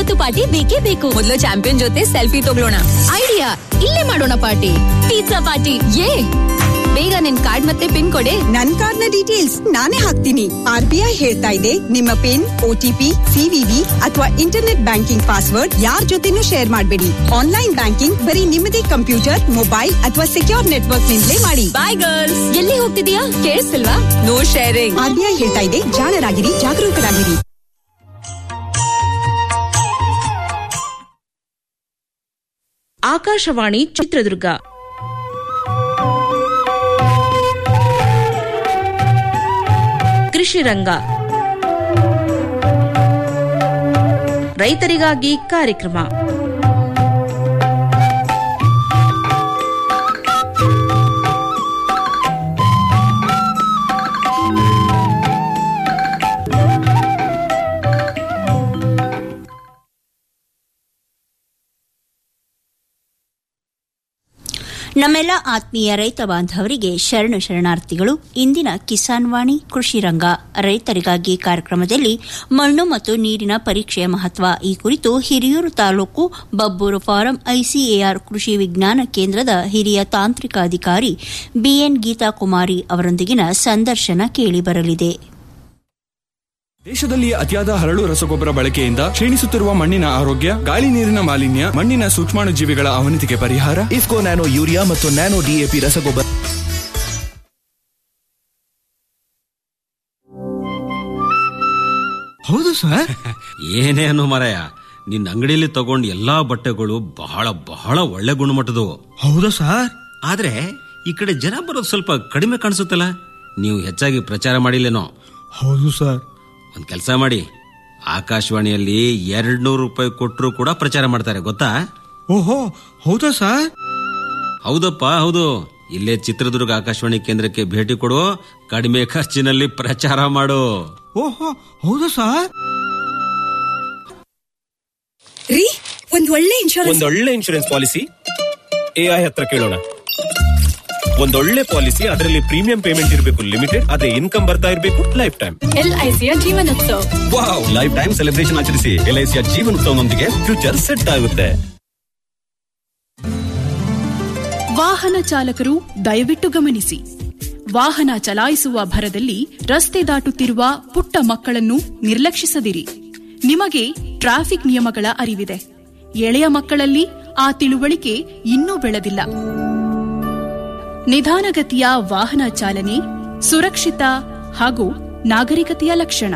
ಅಂತೂ ಪಾರ್ಟಿ ಬೇಕೇ ಬೇಕು ಮೊದಲು ಚಾಂಪಿಯನ್ ಜೊತೆ ಸೆಲ್ಫಿ ತಗೊಳ್ಳೋಣ ಐಡಿಯಾ ಇಲ್ಲೇ ಮಾಡೋಣ ಪಾರ್ಟಿ ಪಿಜ್ಜಾ ಪಾರ್ಟಿ ಯೇ ಬೇಗ ನಿನ್ ಕಾರ್ಡ್ ಮತ್ತೆ ಪಿನ್ ಕೊಡೆ ನನ್ ಕಾರ್ಡ್ ನ ಡೀಟೇಲ್ಸ್ ನಾನೇ ಹಾಕ್ತೀನಿ ಆರ್ ಬಿ ಐ ಹೇಳ್ತಾ ಇದೆ ನಿಮ್ಮ ಪಿನ್ ಓಟಿಪಿ ಸಿವಿವಿ ಅಥವಾ ಇಂಟರ್ನೆಟ್ ಬ್ಯಾಂಕಿಂಗ್ ಪಾಸ್ವರ್ಡ್ ಯಾರ್ ಜೊತೆನೂ ಶೇರ್ ಮಾಡಬೇಡಿ ಆನ್ಲೈನ್ ಬ್ಯಾಂಕಿಂಗ್ ಬರೀ ನಿಮ್ಮದೇ ಕಂಪ್ಯೂಟರ್ ಮೊಬೈಲ್ ಅಥವಾ ಸೆಕ್ಯೂರ್ ನೆಟ್ವರ್ಕ್ ನಿಂದಲೇ ಮಾಡಿ ಬಾಯ್ ಗರ್ಲ್ಸ್ ಎಲ್ಲಿ ಹೋಗ್ತಿದೀಯಾ ಕೇಳಿಸ್ತಿಲ್ವಾ no sharing R B I ಹೇಳ್ತಾ ಇದೆ ಜಾಣರಾಗಿರಿ ಜಾಗರೂಕರಾಗಿರಿ ಆಕಾಶವಾಣಿ ಚಿತ್ರದುರ್ಗ ಕೃಷಿ ರಂಗ ರೈತರಿಗಾಗಿ ಕಾರ್ಯಕ್ರಮ ನಮ್ಮೆಲ್ಲ ಆತ್ಮೀಯ ರೈತ ಬಾಂಧವರಿಗೆ ಶರಣ ಶರಣಾರ್ಥಿಗಳು ಇಂದಿನ ಕಿಸಾನ್ ವಾಣಿ ಕೃಷಿ ರಂಗ ರೈತರಿಗಾಗಿ ಕಾರ್ಯಕ್ರಮದಲ್ಲಿ ಮಣ್ಣು ಮತ್ತು ನೀರಿನ ಪರೀಕ್ಷೆಯ ಮಹತ್ವ ಈ ಕುರಿತು ಹಿರಿಯೂರು ತಾಲೂಕು ಬಬ್ಬೂರು ಫಾರಂ ಐಸಿಎಆರ್ ಕೃಷಿ ವಿಜ್ಞಾನ ಕೇಂದ್ರದ ಹಿರಿಯ ತಾಂತ್ರಿಕ ಅಧಿಕಾರಿ ಬಿಎನ್ ಗೀತಾ ಕುಮಾರಿ ಅವರೊಂದಿಗಿನ ಸಂದರ್ಶನ ಕೇಳಿಬರಲಿದೆ ದೇಶದಲ್ಲಿ ಅತಿಯಾದ ಹರಳು ರಸಗೊಬ್ಬರ ಬಳಕೆಯಿಂದ ಕ್ಷೀಣಿಸುತ್ತಿರುವ ಮಣ್ಣಿನ ಆರೋಗ್ಯ ಗಾಳಿ ನೀರಿನ ಮಾಲಿನ್ಯ ಮಣ್ಣಿನ ಸೂಕ್ಷ್ಮಾಣು ಜೀವಿಗಳ ಅವನತಿಗೆ ಪರಿಹಾರ ಇಫ್ಕೋ ನ್ಯಾನೋ ಯೂರಿಯಾ ಮತ್ತು ನ್ಯಾನೋ ಡಿಎಪಿ ರಸಗೊಬ್ಬರ ಹೌದು ಸರ್ ಏನೇನು ಮರಯ ನಿನ್ನ ಅಂಗಡಿಯಲ್ಲಿ ತಗೊಂಡ್ ಎಲ್ಲಾ ಬಟ್ಟೆಗಳು ಬಹಳ ಬಹಳ ಒಳ್ಳೆ ಗುಣಮಟ್ಟದು ಹೌದಾ ಸರ್ ಆದ್ರೆ ಈ ಕಡೆ ಜನ ಬರೋದು ಸ್ವಲ್ಪ ಕಡಿಮೆ ಕಾಣಿಸುತ್ತಲ್ಲ ನೀವು ಹೆಚ್ಚಾಗಿ ಪ್ರಚಾರ ಮಾಡಿಲ್ಲೇನೋ ಹೌದು ಸರ್ ಒಂದ್ ಕೆಲಸ ಮಾಡಿ ಆಕಾಶವಾಣಿಯಲ್ಲಿ ಎರಡ್ ನೂರು ರೂಪಾಯಿ ಕೊಟ್ಟರು ಕೂಡ ಪ್ರಚಾರ ಮಾಡ್ತಾರೆ ಗೊತ್ತಾ ಓಹೋ ಹೌದಾ ಸರ್ ಹೌದಪ್ಪ ಹೌದು ಇಲ್ಲೇ ಚಿತ್ರದುರ್ಗ ಆಕಾಶವಾಣಿ ಕೇಂದ್ರಕ್ಕೆ ಭೇಟಿ ಕೊಡು ಕಡಿಮೆ ಖರ್ಚಿನಲ್ಲಿ ಪ್ರಚಾರ ಮಾಡು ಓಹೋ ಹೌದಾ ಸರ್ ರೀ ಒಂದ್ ಒಳ್ಳೆ ಇನ್ಶೂರೆನ್ಸ್ ಒಂದೊಳ್ಳೆ ಇನ್ಶೂರೆನ್ಸ್ ಪಾಲಿಸಿ ಎಐ ಹತ್ರ ಕೇಳೋಣ ಒಂದೊಳ್ಳೆ ಪಾಲಿಸಿ ಅದರಲ್ಲಿ ಪ್ರೀಮಿಯಂ ಪೇಮೆಂಟ್ ಇರಬೇಕು ಲಿಮಿಟೆಡ್ ಅದೇ ಇನ್ಕಮ್ ಬರ್ತಾ ಇರಬೇಕು ಲೈಫ್ ಟೈಮ್ ಎಲ್ಐಸಿಯ Jeevan Utsav wow life time celebration ಆಚರಿಸಿ ಎಲ್ಐಸಿಯ ಜೀವನೋತ್ಸವನೊಂದಿಗೆ ಫ್ಯೂಚರ್ ಸೆಟ್ ಆಗುತ್ತೆ ವಾಹನ ಚಾಲಕರು ದಯವಿಟ್ಟು ಗಮನಿಸಿ ವಾಹನ ಚಲಾಯಿಸುವ ಭರದಲ್ಲಿ ರಸ್ತೆ ದಾಟುತ್ತಿರುವ ಪುಟ್ಟ ಮಕ್ಕಳನ್ನು ನಿರ್ಲಕ್ಷಿಸದಿರಿ ನಿಮಗೆ ಟ್ರಾಫಿಕ್ ನಿಯಮಗಳ ಅರಿವಿದೆ ಎಳೆಯ ಮಕ್ಕಳಲ್ಲಿ ಆ ತಿಳುವಳಿಕೆ ಇನ್ನೂ ಬೆಳೆದಿಲ್ಲ ನಿಧಾನಗತಿಯ ವಾಹನ ಚಾಲನೆ ಸುರಕ್ಷಿತ ಹಾಗೂ ನಾಗರಿಕತೆಯ ಲಕ್ಷಣ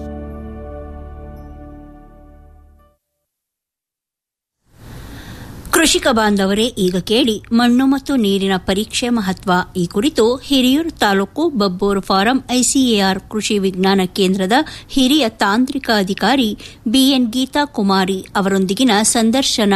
ಕೃಷಿಕ ಬಾಂಧವರೇ ಈಗ ಕೇಳಿ ಮಣ್ಣು ಮತ್ತು ನೀರಿನ ಪರೀಕ್ಷೆ ಮಹತ್ವ ಈ ಕುರಿತು ಹಿರಿಯೂರು ತಾಲೂಕು ಬಬ್ಬೂರು ಫಾರಂ ಐಸಿಎಆರ್ ಕೃಷಿ ವಿಜ್ಞಾನ ಕೇಂದ್ರದ ಹಿರಿಯ ತಾಂತ್ರಿಕ ಅಧಿಕಾರಿ ಬಿಎನ್ ಗೀತಾ ಕುಮಾರಿ ಅವರೊಂದಿಗಿನ ಸಂದರ್ಶನ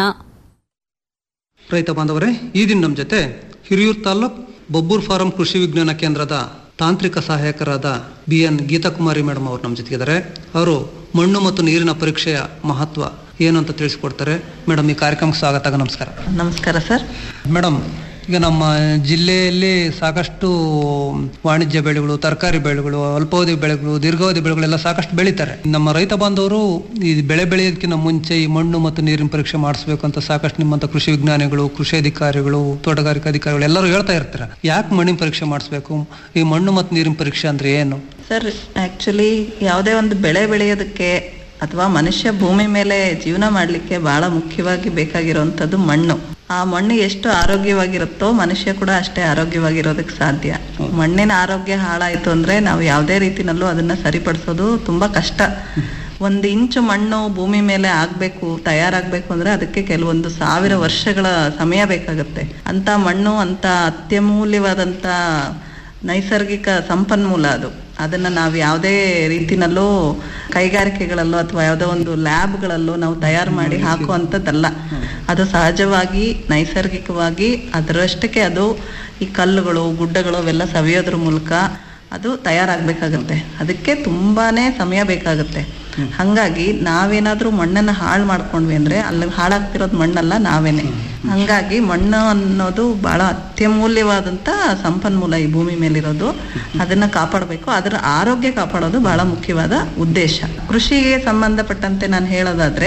ರೈತ ಬಾಂಧವರೇ ಈ ದಿನ ನಮ್ಮ ಜೊತೆ ಹಿರಿಯೂರು ತಾಲ್ಲೂಕ್ ಬಬ್ಬೂರ್ ಫಾರಂ ಕೃಷಿ ವಿಜ್ಞಾನ ಕೇಂದ್ರದ ತಾಂತ್ರಿಕ ಸಹಾಯಕರಾದ ಬಿ ಎನ್ ಗೀತಾಕುಮಾರಿ ಮೇಡಮ್ ಅವರು ನಮ್ಮ ಜೊತೆಗಿದ್ದಾರೆ ಅವರು ಮಣ್ಣು ಮತ್ತು ನೀರಿನ ಪರೀಕ್ಷೆಯ ಮಹತ್ವ ಏನು ಅಂತ ತಿಳಿಸ್ಕೊಡ್ತಾರೆ ಮೇಡಮ್ ಈ ಕಾರ್ಯಕ್ರಮಕ್ಕೆ ಸ್ವಾಗತ ನಮಸ್ಕಾರ ನಮಸ್ಕಾರ ಸರ್ ಮೇಡಮ್ ಈಗ ನಮ್ಮ ಜಿಲ್ಲೆಯಲ್ಲಿ ಸಾಕಷ್ಟು ವಾಣಿಜ್ಯ ಬೆಳೆಗಳು ತರಕಾರಿ ಬೆಳೆಗಳು ಅಲ್ಪಾವಧಿ ಬೆಳೆಗಳು ದೀರ್ಘಾವಧಿ ಬೆಳೆಗಳೆಲ್ಲ ಸಾಕಷ್ಟು ಬೆಳೀತಾರೆ ನಮ್ಮ ರೈತ ಬಾಂಧವರು ಈ ಬೆಳೆ ಬೆಳೆಯೋದಕ್ಕಿಂತ ಮುಂಚೆ ಈ ಮಣ್ಣು ಮತ್ತು ನೀರಿನ ಪರೀಕ್ಷೆ ಮಾಡಿಸ್ಬೇಕು ಅಂತ ಸಾಕಷ್ಟು ನಿಮ್ಮಂತ ಕೃಷಿ ವಿಜ್ಞಾನಿಗಳು ಕೃಷಿ ಅಧಿಕಾರಿಗಳು ತೋಟಗಾರಿಕಾ ಅಧಿಕಾರಿಗಳು ಎಲ್ಲರೂ ಹೇಳ್ತಾ ಇರ್ತಾರೆ ಯಾಕೆ ಮಣ್ಣಿನ ಪರೀಕ್ಷೆ ಮಾಡಿಸ್ಬೇಕು ಈ ಮಣ್ಣು ಮತ್ತು ನೀರಿನ ಪರೀಕ್ಷೆ ಅಂದ್ರೆ ಏನು ಸರ್ ಆಕ್ಚುಲಿ ಯಾವುದೇ ಒಂದು ಬೆಳೆ ಬೆಳೆಯೋದಕ್ಕೆ ಅಥವಾ ಮನುಷ್ಯ ಭೂಮಿ ಮೇಲೆ ಜೀವನ ಮಾಡಲಿಕ್ಕೆ ಬಹಳ ಮುಖ್ಯವಾಗಿ ಬೇಕಾಗಿರುವಂಥದ್ದು ಮಣ್ಣು ಆ ಮಣ್ಣು ಎಷ್ಟು ಆರೋಗ್ಯವಾಗಿರುತ್ತೋ ಮನುಷ್ಯ ಕೂಡ ಅಷ್ಟೇ ಆರೋಗ್ಯವಾಗಿರೋದಕ್ಕೆ ಸಾಧ್ಯ ಮಣ್ಣಿನ ಆರೋಗ್ಯ ಹಾಳಾಯಿತು ಅಂದ್ರೆ ನಾವು ಯಾವುದೇ ರೀತಿನಲ್ಲೂ ಅದನ್ನ ಸರಿಪಡಿಸೋದು ತುಂಬಾ ಕಷ್ಟ ಒಂದು ಇಂಚು ಮಣ್ಣು ಭೂಮಿ ಮೇಲೆ ಆಗ್ಬೇಕು ತಯಾರಾಗ್ಬೇಕು ಅಂದ್ರೆ ಅದಕ್ಕೆ ಕೆಲವೊಂದು ಸಾವಿರ ವರ್ಷಗಳ ಸಮಯ ಬೇಕಾಗುತ್ತೆ ಅಂತ ಮಣ್ಣು ಅಂತ ಅತ್ಯಮೂಲ್ಯವಾದಂತ ನೈಸರ್ಗಿಕ ಸಂಪನ್ಮೂಲ ಅದು ಅದನ್ನ ನಾವು ಯಾವುದೇ ರೀತಿನಲ್ಲೂ ಕೈಗಾರಿಕೆಗಳಲ್ಲೋ ಅಥವಾ ಯಾವುದೋ ಒಂದು ಲ್ಯಾಬ್ಗಳಲ್ಲೋ ನಾವು ತಯಾರು ಮಾಡಿ ಹಾಕುವಂಥದ್ದಲ್ಲ ಅದು ಸಹಜವಾಗಿ ನೈಸರ್ಗಿಕವಾಗಿ ಅದರಷ್ಟಕ್ಕೆ ಅದು ಈ ಕಲ್ಲುಗಳು ಗುಡ್ಡಗಳು ಅವೆಲ್ಲ ಸವಿಯೋದ್ರ ಮೂಲಕ ಅದು ತಯಾರಾಗಬೇಕಾಗತ್ತೆ ಅದಕ್ಕೆ ತುಂಬಾನೇ ಸಮಯ ಬೇಕಾಗುತ್ತೆ ಹಂಗಾಗಿ ನಾವೇನಾದ್ರೂ ಮಣ್ಣನ್ನ ಹಾಳು ಮಾಡ್ಕೊಂಡ್ವಿ ಅಂದ್ರೆ ಅಲ್ಲಿ ಹಾಳಾಗ್ತಿರೋದು ಮಣ್ಣಲ್ಲ ನಾವೇನೆ ಹಂಗಾಗಿ ಮಣ್ಣು ಅನ್ನೋದು ಬಹಳ ಅತ್ಯಮೂಲ್ಯವಾದಂತ ಸಂಪನ್ಮೂಲ ಈ ಭೂಮಿ ಮೇಲಿರೋದು ಅದನ್ನ ಕಾಪಾಡಬೇಕು ಅದರ ಆರೋಗ್ಯ ಕಾಪಾಡೋದು ಬಹಳ ಮುಖ್ಯವಾದ ಉದ್ದೇಶ ಕೃಷಿಗೆ ಸಂಬಂಧಪಟ್ಟಂತೆ ನಾನು ಹೇಳೋದಾದ್ರೆ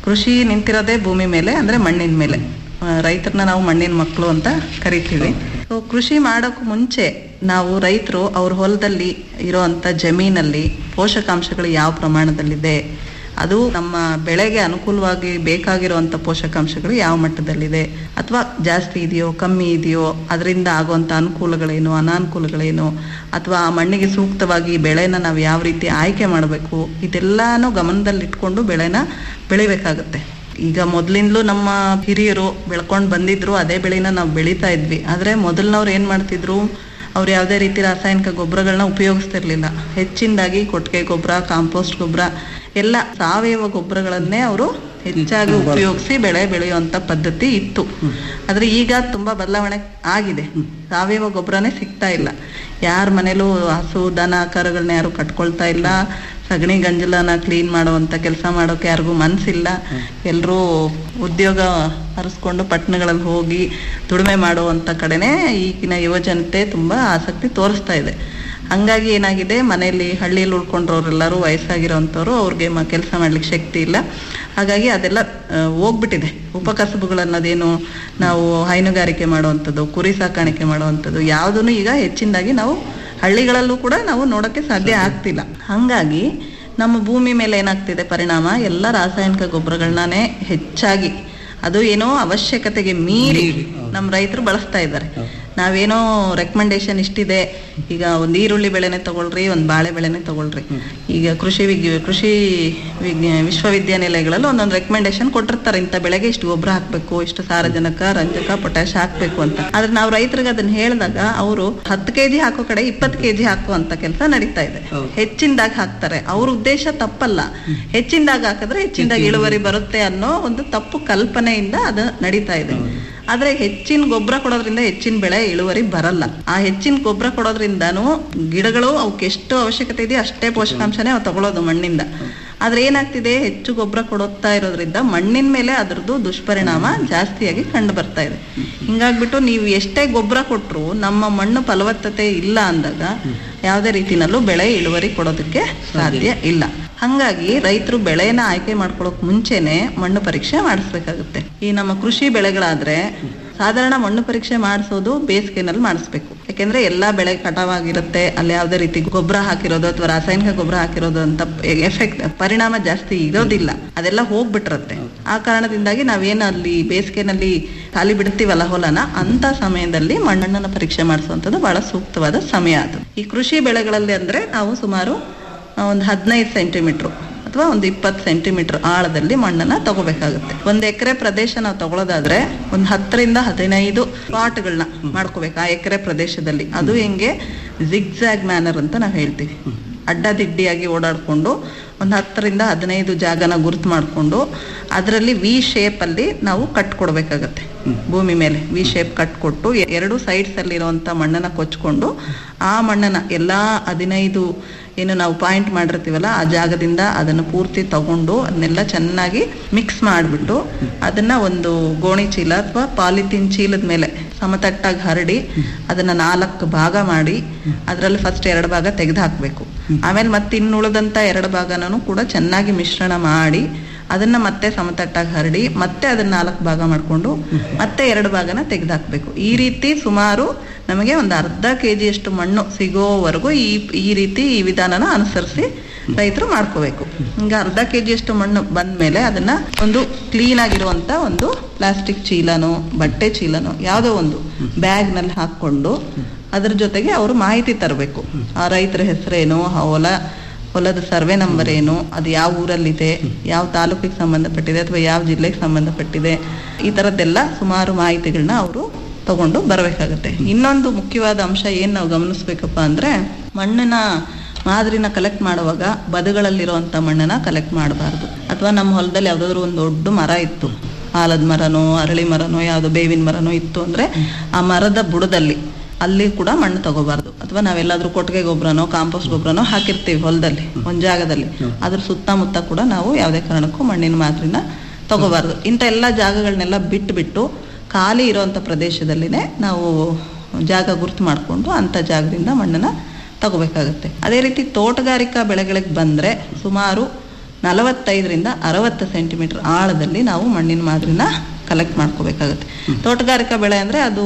ಕೃಷಿ ನಿಂತಿರೋದೇ ಭೂಮಿ ಮೇಲೆ ಅಂದ್ರೆ ಮಣ್ಣಿನ ಮೇಲೆ ಆ, ರೈತರನ್ನ ನಾವು ಮಣ್ಣಿನ ಮಕ್ಕಳು ಅಂತ ಕರಿತೀವಿ ಸೊ ಕೃಷಿ ಮಾಡೋಕ್ಕೂ ಮುಂಚೆ ನಾವು ರೈತರು ಅವ್ರ ಹೊಲದಲ್ಲಿ ಇರೋಂಥ ಜಮೀನಲ್ಲಿ ಪೋಷಕಾಂಶಗಳು ಯಾವ ಪ್ರಮಾಣದಲ್ಲಿದೆ ಅದು ನಮ್ಮ ಬೆಳೆಗೆ ಅನುಕೂಲವಾಗಿ ಬೇಕಾಗಿರುವಂಥ ಪೋಷಕಾಂಶಗಳು ಯಾವ ಮಟ್ಟದಲ್ಲಿದೆ ಅಥವಾ ಜಾಸ್ತಿ ಇದೆಯೋ ಕಮ್ಮಿ ಇದೆಯೋ ಅದರಿಂದ ಆಗುವಂಥ ಅನುಕೂಲಗಳೇನು ಅನಾನುಕೂಲಗಳೇನು ಅಥವಾ ಆ ಮಣ್ಣಿಗೆ ಸೂಕ್ತವಾಗಿ ಬೆಳೆನ ನಾವು ಯಾವ ರೀತಿ ಆಯ್ಕೆ ಮಾಡಬೇಕು ಇದೆಲ್ಲಾನು ಗಮನದಲ್ಲಿಟ್ಕೊಂಡು ಬೆಳೆನ ಬೆಳಿಬೇಕಾಗತ್ತೆ ಈಗ ಮೊದಲಿಂದಲೂ ನಮ್ಮ ಹಿರಿಯರು ಬೆಳ್ಕೊಂಡು ಬಂದಿದ್ರು ಅದೇ ಬೆಳೆನ ನಾವು ಬೆಳೀತಾ ಇದ್ವಿ ಆದರೆ ಮೊದಲಿನವ್ರು ಏನು ಮಾಡ್ತಿದ್ರು ಅವ್ರು ಯಾವುದೇ ರೀತಿ ರಾಸಾಯನಿಕ ಗೊಬ್ಬರಗಳನ್ನ ಉಪಯೋಗಿಸ್ತಿರ್ಲಿಲ್ಲ ಹೆಚ್ಚಿನದಾಗಿ ಕೊಟ್ಟಿಗೆ ಗೊಬ್ಬರ ಕಾಂಪೋಸ್ಟ್ ಗೊಬ್ಬರ ಎಲ್ಲ ಸಾವಯವ ಗೊಬ್ಬರಗಳನ್ನೇ ಅವರು ಹೆಚ್ಚಾಗಿ ಉಪಯೋಗಿಸಿ ಬೆಳೆ ಬೆಳೆಯುವಂತ ಪದ್ಧತಿ ಇತ್ತು ಆದ್ರೆ ಈಗ ತುಂಬಾ ಬದಲಾವಣೆ ಆಗಿದೆ ಸಾವಯವ ಗೊಬ್ಬರನೇ ಸಿಗ್ತಾ ಇಲ್ಲ ಯಾರ ಮನೇಲೂ ಹಸು ದನ ಕರುಗಳನ್ನ ಯಾರು ಕಟ್ಕೊಳ್ತಾ ಇಲ್ಲ ಸಗಣಿ ಗಂಜಲನ ಕ್ಲೀನ್ ಮಾಡುವಂತ ಕೆಲಸ ಮಾಡೋಕೆ ಯಾರಿಗೂ ಮನ್ಸಿಲ್ಲ ಎಲ್ಲರೂ ಉದ್ಯೋಗ ಹರಿಸ್ಕೊಂಡು ಪಟ್ಟಣಗಳಲ್ಲಿ ಹೋಗಿ ದುಡಿಮೆ ಮಾಡುವಂತ ಕಡೆನೆ ಈಗಿನ ಯುವಜನತೆ ತುಂಬಾ ಆಸಕ್ತಿ ತೋರಿಸ್ತಾ ಇದೆ ಹಂಗಾಗಿ ಏನಾಗಿದೆ ಮನೆಯಲ್ಲಿ ಹಳ್ಳಿಯಲ್ಲಿ ಉಳ್ಕೊಂಡ್ರವ್ರೆಲ್ಲರೂ ವಯಸ್ಸಾಗಿರೋಂಥವ್ರು ಅವ್ರಿಗೆ ಮ ಕೆಲಸ ಮಾಡ್ಲಿಕ್ಕೆ ಶಕ್ತಿ ಇಲ್ಲ ಹಾಗಾಗಿ ಅದೆಲ್ಲ ಆ, ಹೋಗ್ಬಿಟ್ಟಿದೆ ಉಪಕಸಬುಗಳನ್ನೋದೇನು ನಾವು ಹೈನುಗಾರಿಕೆ ಮಾಡುವಂಥದ್ದು ಕುರಿ ಸಾಕಾಣಿಕೆ ಮಾಡುವಂಥದ್ದು ಯಾವುದನ್ನು ಈಗ ಹೆಚ್ಚಿನದಾಗಿ ನಾವು ಹಳ್ಳಿಗಳಲ್ಲೂ ಕೂಡ ನಾವು ನೋಡೋಕ್ಕೆ ಸಾಧ್ಯ ಆಗ್ತಿಲ್ಲ ಹಂಗಾಗಿ ನಮ್ಮ ಭೂಮಿ ಮೇಲೆ ಏನಾಗ್ತಿದೆ ಪರಿಣಾಮ ಎಲ್ಲ ರಾಸಾಯನಿಕ ಗೊಬ್ಬರಗಳನ್ನೇ ಹೆಚ್ಚಾಗಿ ಅದು ಏನೋ ಅವಶ್ಯಕತೆಗೆ ಮೀರಿ ನಮ್ಮ ರೈತರು ಬಳಸ್ತಾ ಇದ್ದಾರೆ ನಾವೇನೋ ರೆಕಮೆಂಡೇಶನ್ ಇಷ್ಟಿದೆ ಈಗ ಒಂದು ಈರುಳ್ಳಿ ಬೆಳೆನೆ ತಗೊಳ್ರಿ ಒಂದು ಬಾಳೆ ಬೆಳೆನೆ ತಗೊಳ್ರಿ ಈಗ ಕೃಷಿ ವಿಜ್ಞ ಕೃಷಿ ವಿಜ್ಞ ವಿಶ್ವವಿದ್ಯಾನಿಲಯಗಳಲ್ಲಿ ಒಂದೊಂದು ರೆಕಮೆಂಡೇಶನ್ ಕೊಟ್ಟಿರ್ತಾರೆ ಇಂಥ ಬೆಳೆಗೆ ಇಷ್ಟು ಗೊಬ್ಬರ ಹಾಕ್ಬೇಕು ಇಷ್ಟು ಸಾರಜನಕ ರಂಜಕ ಪೊಟ್ಯಾಶ್ ಹಾಕ್ಬೇಕು ಅಂತ ಆದ್ರೆ ನಾವು ರೈತರಿಗೆ ಅದನ್ನ ಹೇಳಿದಾಗ ಅವರು ಹತ್ತು ಕೆಜಿ ಹಾಕೋ ಕಡೆ ಇಪ್ಪತ್ತು ಕೆಜಿ ಹಾಕುವಂತ ಕೆಲಸ ನಡೀತಾ ಇದೆ ಹೆಚ್ಚಿನದಾಗ ಹಾಕ್ತಾರೆ ಅವ್ರ ಉದ್ದೇಶ ತಪ್ಪಲ್ಲ ಹೆಚ್ಚಿನದಾಗ ಹಾಕಿದ್ರೆ ಹೆಚ್ಚಿನದಾಗ ಇಳುವರಿ ಬರುತ್ತೆ ಅನ್ನೋ ಒಂದು ತಪ್ಪು ಕಲ್ಪನೆಯಿಂದ ಅದು ನಡೀತಾ ಇದೆ ಆದ್ರೆ ಹೆಚ್ಚಿನ ಗೊಬ್ಬರ ಕೊಡೋದ್ರಿಂದ ಹೆಚ್ಚಿನ ಬೆಳೆ ಇಳುವರಿ ಬರಲ್ಲ ಆ ಹೆಚ್ಚಿನ ಗೊಬ್ಬರ ಕೊಡೋದ್ರಿಂದನೂ ಗಿಡಗಳು ಅವಕ್ಕೆ ಎಷ್ಟು ಅವಶ್ಯಕತೆ ಇದೆಯೋ ಅಷ್ಟೇ ಪೋಷಕಾಂಶನೇ ಅವು ತಗೊಳ್ಳೋದು ಮಣ್ಣಿಂದ ಆದ್ರೆ ಏನಾಗ್ತಿದೆ ಹೆಚ್ಚು ಗೊಬ್ಬರ ಕೊಡುತ್ತಾ ಇರೋದ್ರಿಂದ ಮಣ್ಣಿನ ಮೇಲೆ ಅದ್ರದ್ದು ದುಷ್ಪರಿಣಾಮ ಜಾಸ್ತಿಯಾಗಿ ಕಂಡು ಬರ್ತಾ ಇದೆ ಹಿಂಗಾಗ್ಬಿಟ್ಟು ನೀವು ಎಷ್ಟೇ ಗೊಬ್ಬರ ಕೊಟ್ರು ನಮ್ಮ ಮಣ್ಣು ಫಲವತ್ತತೆ ಇಲ್ಲ ಅಂದಾಗ ಯಾವುದೇ ರೀತಿನಲ್ಲೂ ಬೆಳೆ ಇಳುವರಿ ಕೊಡೋದಕ್ಕೆ ಸಾಧ್ಯ ಇಲ್ಲ ಹಂಗಾಗಿ ರೈತರು ಬೆಳೆನ ಆಯ್ಕೆ ಮಾಡ್ಕೊಳ್ಳೋಕ್ ಮುಂಚೆನೆ ಮಣ್ಣು ಪರೀಕ್ಷೆ ಮಾಡಿಸ್ಬೇಕಾಗುತ್ತೆ ಈ ನಮ್ಮ ಕೃಷಿ ಬೆಳೆಗಳಾದ್ರೆ ಸಾಧಾರಣ ಮಣ್ಣು ಪರೀಕ್ಷೆ ಮಾಡಿಸೋದು ಬೇಸಿಗೆನಲ್ಲಿ ಮಾಡಿಸ್ಬೇಕು ಯಾಕೆಂದ್ರೆ ಎಲ್ಲಾ ಬೆಳೆ ಕಟಾವಾಗಿರುತ್ತೆ ಅಲ್ಲಿ ಯಾವುದೇ ರೀತಿ ಗೊಬ್ಬರ ಹಾಕಿರೋದು ಅಥವಾ ರಾಸಾಯನಿಕ ಗೊಬ್ಬರ ಹಾಕಿರೋದು ಅಂತ ಎಫೆಕ್ಟ್ ಪರಿಣಾಮ ಜಾಸ್ತಿ ಇರೋದಿಲ್ಲ ಅದೆಲ್ಲ ಹೋಗ್ಬಿಟ್ಟಿರುತ್ತೆ ಆ ಕಾರಣದಿಂದಾಗಿ ನಾವೇನು ಅಲ್ಲಿ ಬೇಸಿಗೆನಲ್ಲಿ ಖಾಲಿ ಬಿಡ್ತೀವಲ್ಲ ಹೊಲನ ಅಂತ ಸಮಯದಲ್ಲಿ ಮಣ್ಣನ್ನ ಪರೀಕ್ಷೆ ಮಾಡಿಸುವಂಥದ್ದು ಬಹಳ ಸೂಕ್ತವಾದ ಸಮಯ ಅದು ಈ ಕೃಷಿ ಬೆಳೆಗಳಲ್ಲಿ ಅಂದ್ರೆ ನಾವು ಸುಮಾರು ಒಂದು ಹದಿನೈದು ಸೆಂಟಿಮೀಟರ್ ಅಥವಾ ಒಂದು ಇಪ್ಪತ್ತು ಸೆಂಟಿಮೀಟರ್ ಆಳದಲ್ಲಿ ಮಣ್ಣನ್ನ ತಗೋಬೇಕಾಗುತ್ತೆ ಒಂದು ಎಕರೆ ಪ್ರದೇಶ ನಾವು ತಗೊಳ್ಳೋದಾದ್ರೆ ಒಂದು ಹತ್ತರಿಂದ ಹದಿನೈದು ಪಾಟ್ಗಳನ್ನ ಮಾಡ್ಕೋಬೇಕು ಆ ಎಕರೆ ಪ್ರದೇಶದಲ್ಲಿ ಅದು ಹೆಂಗೆ ಜಿಗ್ಜಾಗ್ ಮ್ಯಾನರ್ ಅಂತ ನಾವು ಹೇಳ್ತೀವಿ ಅಡ್ಡದಿಡ್ಡಿಯಾಗಿ ಓಡಾಡ್ಕೊಂಡು ಒಂದು ಹತ್ತರಿಂದ ಹದಿನೈದು ಜಾಗನ ಗುರುತು ಮಾಡಿಕೊಂಡು ಅದರಲ್ಲಿ ವಿ ಶೇಪ್ ಅಲ್ಲಿ ನಾವು ಕಟ್ ಕೊಡ್ಬೇಕಾಗತ್ತೆ ಭೂಮಿ ಮೇಲೆ ವಿ ಶೇಪ್ ಕಟ್ ಕೊಟ್ಟು ಎ- ಎರಡು ಸೈಡ್ಸ್ ಅಲ್ಲಿ ಇರುವಂತ ಮಣ್ಣನ್ನ ಕೊಚ್ಕೊಂಡು ಆ ಮಣ್ಣನ್ನ ಎಲ್ಲಾ ಹದಿನೈದು ಏನು ನಾವು ಪಾಯಿಂಟ್ ಮಾಡಿರ್ತೀವಲ್ಲ ಆ ಜಾಗದಿಂದ ಅದನ್ನು ಪೂರ್ತಿ ತಗೊಂಡು ಅದನ್ನೆಲ್ಲ ಚೆನ್ನಾಗಿ ಮಿಕ್ಸ್ ಮಾಡಿಬಿಟ್ಟು ಅದನ್ನ ಒಂದು ಗೋಣಿ ಚೀಲ ಅಥವಾ ಪಾಲಿಥೀನ್ ಚೀಲದ ಮೇಲೆ ಸಮತಟ್ಟಾಗಿ ಹರಡಿ ಅದನ್ನ ನಾಲ್ಕು ಭಾಗ ಮಾಡಿ ಅದರಲ್ಲಿ ಫಸ್ಟ್ ಎರಡು ಭಾಗ ತೆಗೆದು ಹಾಕ್ಬೇಕು ಆಮೇಲೆ ಮತ್ತೆ ಇನ್ನುಳಿದಂತ ಎರಡು ಭಾಗನೂ ಕೂಡ ಚೆನ್ನಾಗಿ ಮಿಶ್ರಣ ಮಾಡಿ ಅದನ್ನ ಮತ್ತೆ ಸಮತಟ್ಟಾಗಿ ಹರಡಿ ಮತ್ತೆ ಅದನ್ನ ನಾಲ್ಕು ಭಾಗ ಮಾಡಿಕೊಂಡು ಮತ್ತೆ ಎರಡು ಭಾಗನ ತೆಗೆದು ಹಾಕ್ಬೇಕು ಈ ರೀತಿ ಸುಮಾರು ನಮಗೆ ಒಂದು ಅರ್ಧ ಕೆ ಜಿಯಷ್ಟು ಮಣ್ಣು ಸಿಗೋವರೆಗೂ ಈ ಈ ರೀತಿ ಈ ವಿಧಾನನ ಅನುಸರಿಸಿ ರೈತರು ಮಾಡ್ಕೋಬೇಕು ಈಗ ಅರ್ಧ ಕೆ ಜಿಯಷ್ಟು ಮಣ್ಣು ಬಂದ್ಮೇಲೆ ಅದನ್ನ ಒಂದು ಕ್ಲೀನ್ ಆಗಿರುವಂತ ಒಂದು ಪ್ಲಾಸ್ಟಿಕ್ ಚೀಲನೋ ಬಟ್ಟೆ ಚೀಲನೋ ಯಾವುದೋ ಒಂದು ಬ್ಯಾಗ್ ನಲ್ಲಿ ಹಾಕೊಂಡು ಅದ್ರ ಜೊತೆಗೆ ಅವರು ಮಾಹಿತಿ ತರಬೇಕು ಆ ರೈತರ ಹೆಸರೇನು ಆ ಹೊಲ ಹೊಲದ ಸರ್ವೆ ನಂಬರ್ ಏನು ಅದು ಯಾವ ಊರಲ್ಲಿದೆ ಯಾವ ತಾಲೂಕಿಗೆ ಸಂಬಂಧಪಟ್ಟಿದೆ ಅಥವಾ ಯಾವ ಜಿಲ್ಲೆಗೆ ಸಂಬಂಧಪಟ್ಟಿದೆ ಈ ತರದ್ದೆಲ್ಲ ಸುಮಾರು ಮಾಹಿತಿಗಳನ್ನ ಅವರು ತಗೊಂಡು ಬರಬೇಕಾಗತ್ತೆ ಇನ್ನೊಂದು ಮುಖ್ಯವಾದ ಅಂಶ ಏನ್ ನಾವು ಗಮನಿಸ್ಬೇಕಪ್ಪ ಅಂದ್ರೆ ಮಣ್ಣಿನ ಮಾದರಿನ ಕಲೆಕ್ಟ್ ಮಾಡುವಾಗ ಬದುಗಳಲ್ಲಿರುವಂತ ಮಣ್ಣನ್ನ ಕಲೆಕ್ಟ್ ಮಾಡಬಾರ್ದು ಅಥವಾ ನಮ್ಮ ಹೊಲದಲ್ಲಿ ಯಾವ್ದಾದ್ರು ಒಂದು ದೊಡ್ಡ ಮರ ಇತ್ತು ಆಲದ ಮರನೋ ಅರಳಿ ಮರನೋ ಯಾವ್ದೋ ಬೇವಿನ ಮರನೋ ಇತ್ತು ಅಂದ್ರೆ ಆ ಮರದ ಬುಡದಲ್ಲಿ ಅಲ್ಲಿ ಕೂಡ ಮಣ್ಣು ತಗೋಬಾರ್ದು ಅಥವಾ ನಾವೆಲ್ಲಾದ್ರೂ ಕೊಟ್ಟಿಗೆ ಗೊಬ್ಬರನೋ ಕಾಂಪೋಸ್ಟ್ ಗೊಬ್ಬರನೋ ಹಾಕಿರ್ತೀವಿ ಹೊಲದಲ್ಲಿ ಒಂದ್ ಜಾಗದಲ್ಲಿ ಅದ್ರ ಸುತ್ತಮುತ್ತ ಕೂಡ ನಾವು ಯಾವುದೇ ಕಾರಣಕ್ಕೂ ಮಣ್ಣಿನ ಮಾದರಿನ ತಗೋಬಾರ್ದು ಇಂಥ ಎಲ್ಲ ಜಾಗಗಳನ್ನೆಲ್ಲ ಬಿಟ್ಟು ಬಿಟ್ಟು ಖಾಲಿ ಇರೋಂಥ ಪ್ರದೇಶದಲ್ಲಿನೇ ನಾವು ಜಾಗ ಗುರ್ತು ಮಾಡಿಕೊಂಡು ಅಂಥ ಜಾಗದಿಂದ ಮಣ್ಣನ್ನ ತಗೋಬೇಕಾಗುತ್ತೆ ಅದೇ ರೀತಿ ತೋಟಗಾರಿಕಾ ಬೆಳೆಗಳಿಗೆ ಬಂದ್ರೆ ಸುಮಾರು ನಲವತ್ತೈದರಿಂದ ಅರವತ್ತು ಸೆಂಟಿಮೀಟರ್ ಆಳದಲ್ಲಿ ನಾವು ಮಣ್ಣಿನ ಮಾದರಿನ ಕಲೆಕ್ಟ್ ಮಾಡ್ಕೋಬೇಕಾಗುತ್ತೆ ತೋಟಗಾರಿಕಾ ಬೆಳೆ ಅಂದ್ರೆ ಅದು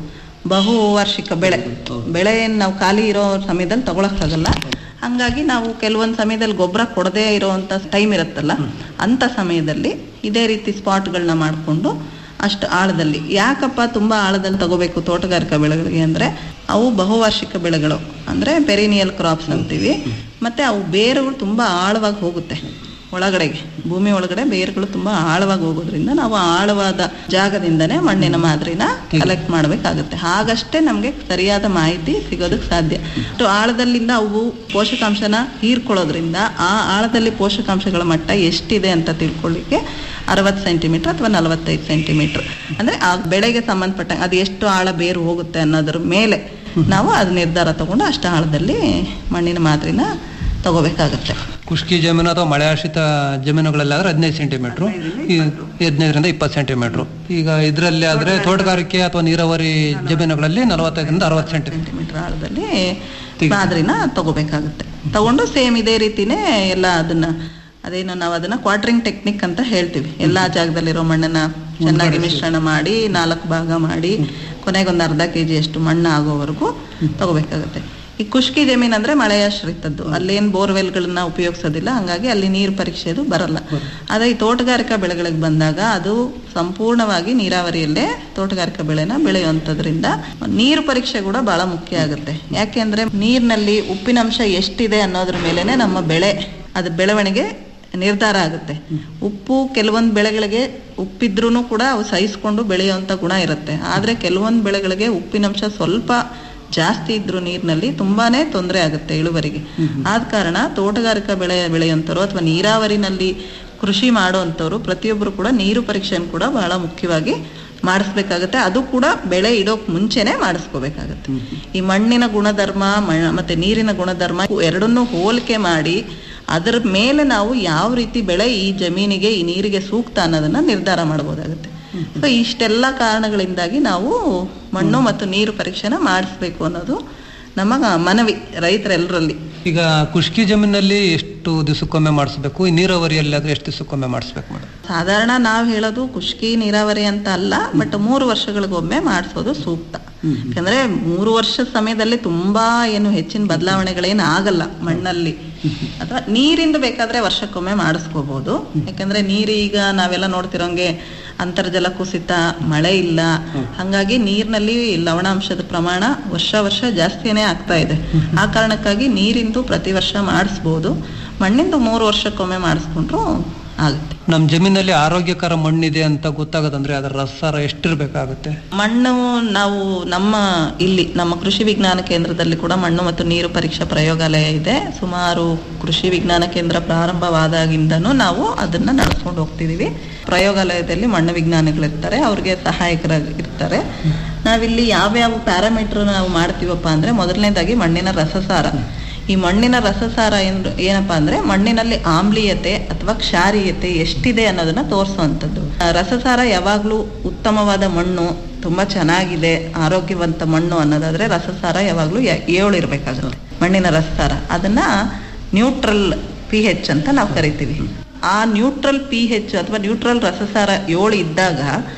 ಬಹುವಾರ್ಷಿಕ ಬೆಳೆ ಬೆಳೆ ಏನ್ ನಾವು ಖಾಲಿ ಇರೋ ಸಮಯದಲ್ಲಿ ತಗೊಳಕ್ಕಾಗಲ್ಲ ಹಂಗಾಗಿ ನಾವು ಕೆಲವೊಂದು ಸಮಯದಲ್ಲಿ ಗೊಬ್ಬರ ಕೊಡದೇ ಇರೋವಂಥ ಟೈಮ್ ಇರುತ್ತಲ್ಲ ಅಂತ ಸಮಯದಲ್ಲಿ ಇದೇ ರೀತಿ ಸ್ಪಾಟ್ಗಳನ್ನ ಮಾಡಿಕೊಂಡು ಅಷ್ಟು ಆಳದಲ್ಲಿ ಯಾಕಪ್ಪ ತುಂಬಾ ಆಳದಲ್ಲಿ ತಗೋಬೇಕು ತೋಟಗಾರಿಕಾ ಬೆಳೆಗಳಿಗೆ ಅಂದ್ರೆ ಅವು ಬಹುವಾರ್ಷಿಕ ಬೆಳೆಗಳು ಅಂದ್ರೆ ಪೆರಿನಿಯಲ್ ಕ್ರಾಪ್ಸ್ ಅಂತೀವಿ ಮತ್ತೆ ಅವು ಬೇರುಗಳು ತುಂಬಾ ಆಳವಾಗಿ ಹೋಗುತ್ತೆ ಒಳಗಡೆಗೆ ಭೂಮಿ ಒಳಗಡೆ ಬೇರುಗಳು ತುಂಬಾ ಆಳವಾಗಿ ಹೋಗೋದ್ರಿಂದ ನಾವು ಆಳವಾದ ಜಾಗದಿಂದನೇ ಮಣ್ಣಿನ ಮಾದರಿನ ಕಲೆಕ್ಟ್ ಮಾಡಬೇಕಾಗುತ್ತೆ ಹಾಗಷ್ಟೇ ನಮಗೆ ಸರಿಯಾದ ಮಾಹಿತಿ ಸಿಗೋದಕ್ಕೆ ಸಾಧ್ಯ ಅಷ್ಟು ಆಳದಲ್ಲಿಂದ ಅವು ಪೋಷಕಾಂಶನ ಹೀರ್ಕೊಳ್ಳೋದ್ರಿಂದ ಆ ಆಳದಲ್ಲಿ ಪೋಷಕಾಂಶಗಳ ಮಟ್ಟ ಎಷ್ಟಿದೆ ಅಂತ ತಿಳ್ಕೊಳ್ಳಿಕ್ಕೆ ಅರವತ್ತು ಸೆಂಟಿಮೀಟರ್ ಅಥವಾ ನಲವತ್ತೈದು ಸೆಂಟಿಮೀಟರ್ ಅಂದ್ರೆ ಆ ಬೆಳೆಗೆ ಸಂಬಂಧಪಟ್ಟ ಅದು ಎಷ್ಟು ಆಳ ಬೇರು ಹೋಗುತ್ತೆ ಅನ್ನೋದ್ರ ಮೇಲೆ ನಾವು ಅದು ನಿರ್ಧಾರ ತಗೊಂಡು ಅಷ್ಟು ಆಳದಲ್ಲಿ ಮಣ್ಣಿನ ಮಾದರಿನ ತಗೋಬೇಕಾಗುತ್ತೆ ಖುಷ್ಕಿ ಜಮೀನು ಅಥವಾ ಮಳೆ ಆಶ್ರಿತ ಜಮೀನುಗಳಲ್ಲಿ ಆದ್ರೆ ಹದಿನೈದು ಸೆಂಟಿಮೀಟ್ರು ಈ ಹದಿನೈದರಿಂದ ಇಪ್ಪತ್ತು ಸೆಂಟಿಮೀಟ್ರು ಈಗ ಇದರಲ್ಲಿ ಆದ್ರೆ ತೋಟಗಾರಿಕೆ ಅಥವಾ ನೀರಾವರಿ ಜಮೀನುಗಳಲ್ಲಿ ನಲವತ್ತೈದರಿಂದ ಅರವತ್ತು ಸೆಂಟಿಮೀಟರ್ ಸೆಂಟಿಮೀಟರ್ ಆಳದಲ್ಲಿ ಮಾದರಿನ ತಗೋಬೇಕಾಗುತ್ತೆ ತಗೊಂಡು ಸೇಮ್ ಇದೇ ರೀತಿನೇ ಎಲ್ಲ ಅದನ್ನ ಅದೇನು ನಾವು ಅದನ್ನ ಕ್ವಾರ್ಟರಿಂಗ್ ಟೆಕ್ನಿಕ್ ಅಂತ ಹೇಳ್ತೀವಿ ಎಲ್ಲಾ ಜಾಗದಲ್ಲಿರೋ ಮಣ್ಣನ್ನ ಚೆನ್ನಾಗಿ ಮಿಶ್ರಣ ಮಾಡಿ ನಾಲ್ಕು ಭಾಗ ಮಾಡಿ ಕೊನೆಗೊಂದು ಅರ್ಧ ಕೆಜಿ ಅಷ್ಟು ಮಣ್ಣು ಆಗೋವರೆಗೂ ತಗೋಬೇಕಾಗುತ್ತೆ ಈ ಖುಷ್ಕಿ ಜಮೀನ್ ಅಂದ್ರೆ ಮಳೆಯಾಶ್ರಿತದ್ದು ಅಲ್ಲೇನ್ ಬೋರ್ವೆಲ್ಗಳನ್ನ ಉಪಯೋಗಿಸೋದಿಲ್ಲ ಹಂಗಾಗಿ ಅಲ್ಲಿ ನೀರು ಪರೀಕ್ಷೆದು ಬರಲ್ಲ ಆದ್ರೆ ಈ ತೋಟಗಾರಿಕಾ ಬೆಳೆಗಳಿಗೆ ಬಂದಾಗ ಅದು ಸಂಪೂರ್ಣವಾಗಿ ನೀರಾವರಿಯಲ್ಲೇ ತೋಟಗಾರಿಕಾ ಬೆಳೆನ ಬೆಳೆಯುವಂತದ್ರಿಂದ ನೀರು ಪರೀಕ್ಷೆ ಕೂಡ ಬಹಳ ಮುಖ್ಯ ಆಗುತ್ತೆ ಯಾಕೆಂದ್ರೆ ನೀರಿನಲ್ಲಿ ಉಪ್ಪಿನಂಶ ಎಷ್ಟಿದೆ ಅನ್ನೋದ್ರ ಮೇಲೆನೆ ನಮ್ಮ ಬೆಳೆ ಅದು ಬೆಳವಣಿಗೆ ನಿರ್ಧಾರ ಆಗುತ್ತೆ ಉಪ್ಪು ಕೆಲವೊಂದು ಬೆಳೆಗಳಿಗೆ ಉಪ್ಪಿದ್ರೂ ಕೂಡ ಅವು ಸಹಿಸ್ಕೊಂಡು ಬೆಳೆಯುವಂತ ಗುಣ ಇರುತ್ತೆ ಆದ್ರೆ ಕೆಲವೊಂದು ಬೆಳೆಗಳಿಗೆ ಉಪ್ಪಿನಂಶ ಸ್ವಲ್ಪ ಜಾಸ್ತಿ ಇದ್ರು ನೀರಿನಲ್ಲಿ ತುಂಬಾನೇ ತೊಂದರೆ ಆಗುತ್ತೆ ಇಳುವರಿಗೆ ಆದ ಕಾರಣ ತೋಟಗಾರಿಕಾ ಬೆಳೆ ಬೆಳೆಯುವಂಥವ್ರು ಅಥವಾ ನೀರಾವರಿನಲ್ಲಿ ಕೃಷಿ ಮಾಡುವಂಥವ್ರು ಪ್ರತಿಯೊಬ್ಬರು ಕೂಡ ನೀರು ಪರೀಕ್ಷೆಯನ್ನು ಕೂಡ ಬಹಳ ಮುಖ್ಯವಾಗಿ ಮಾಡಿಸ್ಬೇಕಾಗತ್ತೆ ಅದು ಕೂಡ ಬೆಳೆ ಇಡೋಕ್ ಮುಂಚೆನೆ ಮಾಡಿಸ್ಕೋಬೇಕಾಗತ್ತೆ ಈ ಮಣ್ಣಿನ ಗುಣಧರ್ಮ ಮ- ಮತ್ತೆ ನೀರಿನ ಗುಣಧರ್ಮ ಎರಡನ್ನೂ ಹೋಲಿಕೆ ಮಾಡಿ ಅದರ ಮೇಲೆ ನಾವು ಯಾವ ರೀತಿ ಬೆಳೆ ಈ ಜಮೀನಿಗೆ ಈ ನೀರಿಗೆ ಸೂಕ್ತ ಅನ್ನೋದನ್ನ ನಿರ್ಧಾರ ಮಾಡಬಹುದಾಗುತ್ತೆ ಸೊ ಇಷ್ಟೆಲ್ಲ ಕಾರಣಗಳಿಂದಾಗಿ ನಾವು ಮಣ್ಣು ಮತ್ತು ನೀರು ಪರೀಕ್ಷೆನ ಮಾಡಿಸ್ಬೇಕು ಅನ್ನೋದು ನಮ್ಮ ಮನವಿ ರೈತರೆಲ್ಲರಲ್ಲಿ ಈಗ ಖುಷ್ಕಿ ಜಮೀನಲ್ಲಿ ಎಷ್ಟು ದಿವಸಕ್ಕೊಮ್ಮೆ ಮಾಡಿಸ್ಬೇಕು ಈ ನೀರಾವರಿಯಲ್ಲಿ ಆದ್ರೆ ಎಷ್ಟು ದಿವಸಕ್ಕೊಮ್ಮೆ ಮಾಡಿಸ್ಬೇಕು ಮೇಡಮ್ ಸಾಧಾರಣ ನಾವು ಹೇಳೋದು ಖುಷ್ಕಿ ನೀರಾವರಿ ಅಂತ ಅಲ್ಲ ಬಟ್ ಮೂರು ವರ್ಷಗಳಿಗೊಮ್ಮೆ ಮಾಡಿಸೋದು ಸೂಕ್ತ ಯಾಕಂದ್ರೆ ಮೂರು ವರ್ಷದ ಸಮಯದಲ್ಲಿ ತುಂಬಾ ಏನು ಹೆಚ್ಚಿನ ಬದಲಾವಣೆಗಳೇನು ಆಗಲ್ಲ ಮಣ್ಣಲ್ಲಿ ಅಥವಾ ನೀರಿಂದ ಬೇಕಾದ್ರೆ ವರ್ಷಕ್ಕೊಮ್ಮೆ ಮಾಡಿಸ್ಕೋಬಹುದು ಯಾಕಂದ್ರೆ ನೀರು ಈಗ ನಾವೆಲ್ಲ ನೋಡ್ತಿರೋಂಗೆ ಅಂತರ್ಜಲ ಕುಸಿತ ಮಳೆ ಇಲ್ಲ ಹಂಗಾಗಿ ನೀರಿನಲ್ಲಿ ಲವಣಾಂಶದ ಪ್ರಮಾಣ ವರ್ಷ ವರ್ಷ ಜಾಸ್ತಿನೇ ಆಗ್ತಾ ಇದೆ ಆ ಕಾರಣಕ್ಕಾಗಿ ನೀರಿಂದು ಪ್ರತಿ ವರ್ಷ ಮಾಡಿಸ್ಬೋದು ಮಣ್ಣಿಂದು ಮೂರು ವರ್ಷಕ್ಕೊಮ್ಮೆ ಮಾಡಿಸ್ಕೊಂಡ್ರು ಆಗುತ್ತೆ ನಮ್ಮ ಜಮೀನಲ್ಲಿ ಆರೋಗ್ಯಕರ ಮಣ್ಣಿದೆ ಅಂತ ಗೊತ್ತಾಗೋದಂದ್ರೆ ಅದರ ರಸಾರ ಎಷ್ಟಿರ್ಬೇಕಾಗುತ್ತೆ ಮಣ್ಣು ನಾವು ನಮ್ಮ ಇಲ್ಲಿ ನಮ್ಮ ಕೃಷಿ ವಿಜ್ಞಾನ ಕೇಂದ್ರದಲ್ಲಿ ಕೂಡ ಮಣ್ಣು ಮತ್ತು ನೀರು ಪರೀಕ್ಷಾ ಪ್ರಯೋಗಾಲಯ ಇದೆ ಸುಮಾರು ಕೃಷಿ ವಿಜ್ಞಾನ ಕೇಂದ್ರ ಪ್ರಾರಂಭವಾದಾಗಿಂದನೂ ನಾವು ಅದನ್ನ ನಡೆಸ್ಕೊಂಡು ಹೋಗ್ತಿದೀವಿ ಪ್ರಯೋಗಾಲಯದಲ್ಲಿ ಮಣ್ಣು ವಿಜ್ಞಾನಿಗಳಿರ್ತಾರೆ ಅವ್ರಿಗೆ ಸಹಾಯಕರಾಗಿ ಇರ್ತಾರೆ ನಾವಿಲ್ಲಿ ಯಾವ್ಯಾವ ಪ್ಯಾರಾಮೀಟರ್ ನಾವು ಮಾಡ್ತೀವಪ್ಪ ಅಂದ್ರೆ ಮೊದಲನೇದಾಗಿ ಮಣ್ಣಿನ ರಸಸಾರ ಈ ಮಣ್ಣಿನ ರಸಸಾರ ಏನ್ ಏನಪ್ಪಾ ಅಂದ್ರೆ ಮಣ್ಣಿನಲ್ಲಿ ಆಮ್ಲೀಯತೆ ಅಥವಾ ಕ್ಷಾರೀಯತೆ ಎಷ್ಟಿದೆ ಅನ್ನೋದನ್ನ ತೋರಿಸುವಂಥದ್ದು ಆ, ರಸಸಾರ ಯಾವಾಗ್ಲೂ ಉತ್ತಮವಾದ ಮಣ್ಣು ತುಂಬಾ ಚೆನ್ನಾಗಿದೆ ಆರೋಗ್ಯವಂತ ಮಣ್ಣು ಅನ್ನೋದಾದ್ರೆ ರಸಸಾರ ಯಾವಾಗ್ಲೂ ಯ- ಏಳು ಇರ್ಬೇಕಾಗುತ್ತೆ ಮಣ್ಣಿನ ರಸಸಾರ ಅದನ್ನ ನ್ಯೂಟ್ರಲ್ ಪಿ ಹೆಚ್ ಅಂತ ನಾವು ಕರಿತೀವಿ ಆ ನ್ಯೂಟ್ರಲ್ ಪಿ ಹೆಚ್ ಅಥವಾ ನ್ಯೂಟ್ರಲ್ ರಸಸಾರ ಏಳು ಇದ್ದಾಗ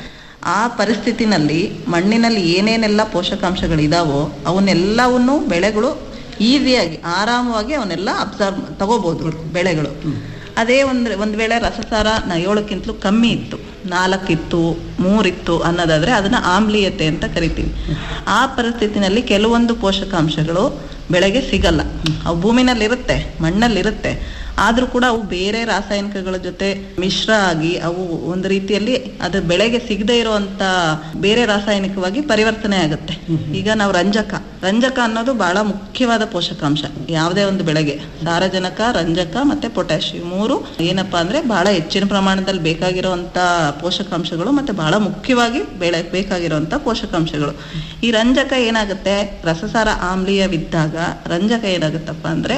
ಆ ಪರಿಸ್ಥಿತಿನಲ್ಲಿ ಮಣ್ಣಿನಲ್ಲಿ ಏನೇನೆಲ್ಲ ಪೋಷಕಾಂಶಗಳಿದಾವೋ ಅವನ್ನೆಲ್ಲವನ್ನು ಬೆಳೆಗಳು ಈಸಿಯಾಗಿ ಆರಾಮವಾಗಿ ಅವನ್ನೆಲ್ಲ ಅಬ್ಸರ್ವ್ ತಗೋಬಹುದು ಬೆಳೆಗಳು ಅದೇ ಒಂದ್ ಒಂದ್ ವೇಳೆ ರಸಸಾರ ನ ಏಳಕ್ಕಿಂತಲೂ ಕಮ್ಮಿ ಇತ್ತು ನಾಲ್ಕಿತ್ತು ಮೂರಿತ್ತು ಅನ್ನೋದಾದ್ರೆ ಅದನ್ನ ಆಮ್ಲೀಯತೆ ಅಂತ ಕರಿತೀವಿ ಆ ಪರಿಸ್ಥಿತಿನಲ್ಲಿ ಕೆಲವೊಂದು ಪೋಷಕಾಂಶಗಳು ಬೆಳೆಗೆ ಸಿಗಲ್ಲ ಅವು ಭೂಮಿನಲ್ಲಿರುತ್ತೆ ಮಣ್ಣಲ್ಲಿರುತ್ತೆ ಆದ್ರೂ ಕೂಡ ಅವು ಬೇರೆ ರಾಸಾಯನಿಕಗಳ ಜೊತೆ ಮಿಶ್ರ ಆಗಿ ಅವು ಒಂದು ರೀತಿಯಲ್ಲಿ ಅದು ಬೆಳೆಗೆ ಸಿಗದೆ ಇರುವಂತ ಬೇರೆ ರಾಸಾಯನಿಕವಾಗಿ ಪರಿವರ್ತನೆ ಆಗುತ್ತೆ ಈಗ ನಾವು ರಂಜಕ ರಂಜಕ ಅನ್ನೋದು ಬಹಳ ಮುಖ್ಯವಾದ ಪೋಷಕಾಂಶ ಯಾವುದೇ ಒಂದು ಬೆಳೆಗೆ ಸಾರಜನಕ ರಂಜಕ ಮತ್ತೆ ಪೊಟ್ಯಾಷಿಯಂ ಮೂರು ಏನಪ್ಪಾ ಅಂದ್ರೆ ಬಹಳ ಹೆಚ್ಚಿನ ಪ್ರಮಾಣದಲ್ಲಿ ಬೇಕಾಗಿರುವಂತ ಪೋಷಕಾಂಶಗಳು ಮತ್ತೆ ಬಹಳ ಮುಖ್ಯವಾಗಿ ಬೆಳೆ ಬೇಕಾಗಿರುವಂತ ಪೋಷಕಾಂಶಗಳು ಈ ರಂಜಕ ಏನಾಗುತ್ತೆ ರಸಸಾರ ಆಮ್ಲೀಯವಿದ್ದಾಗ ರಂಜಕ ಏನಾಗುತ್ತಪ್ಪ ಅಂದ್ರೆ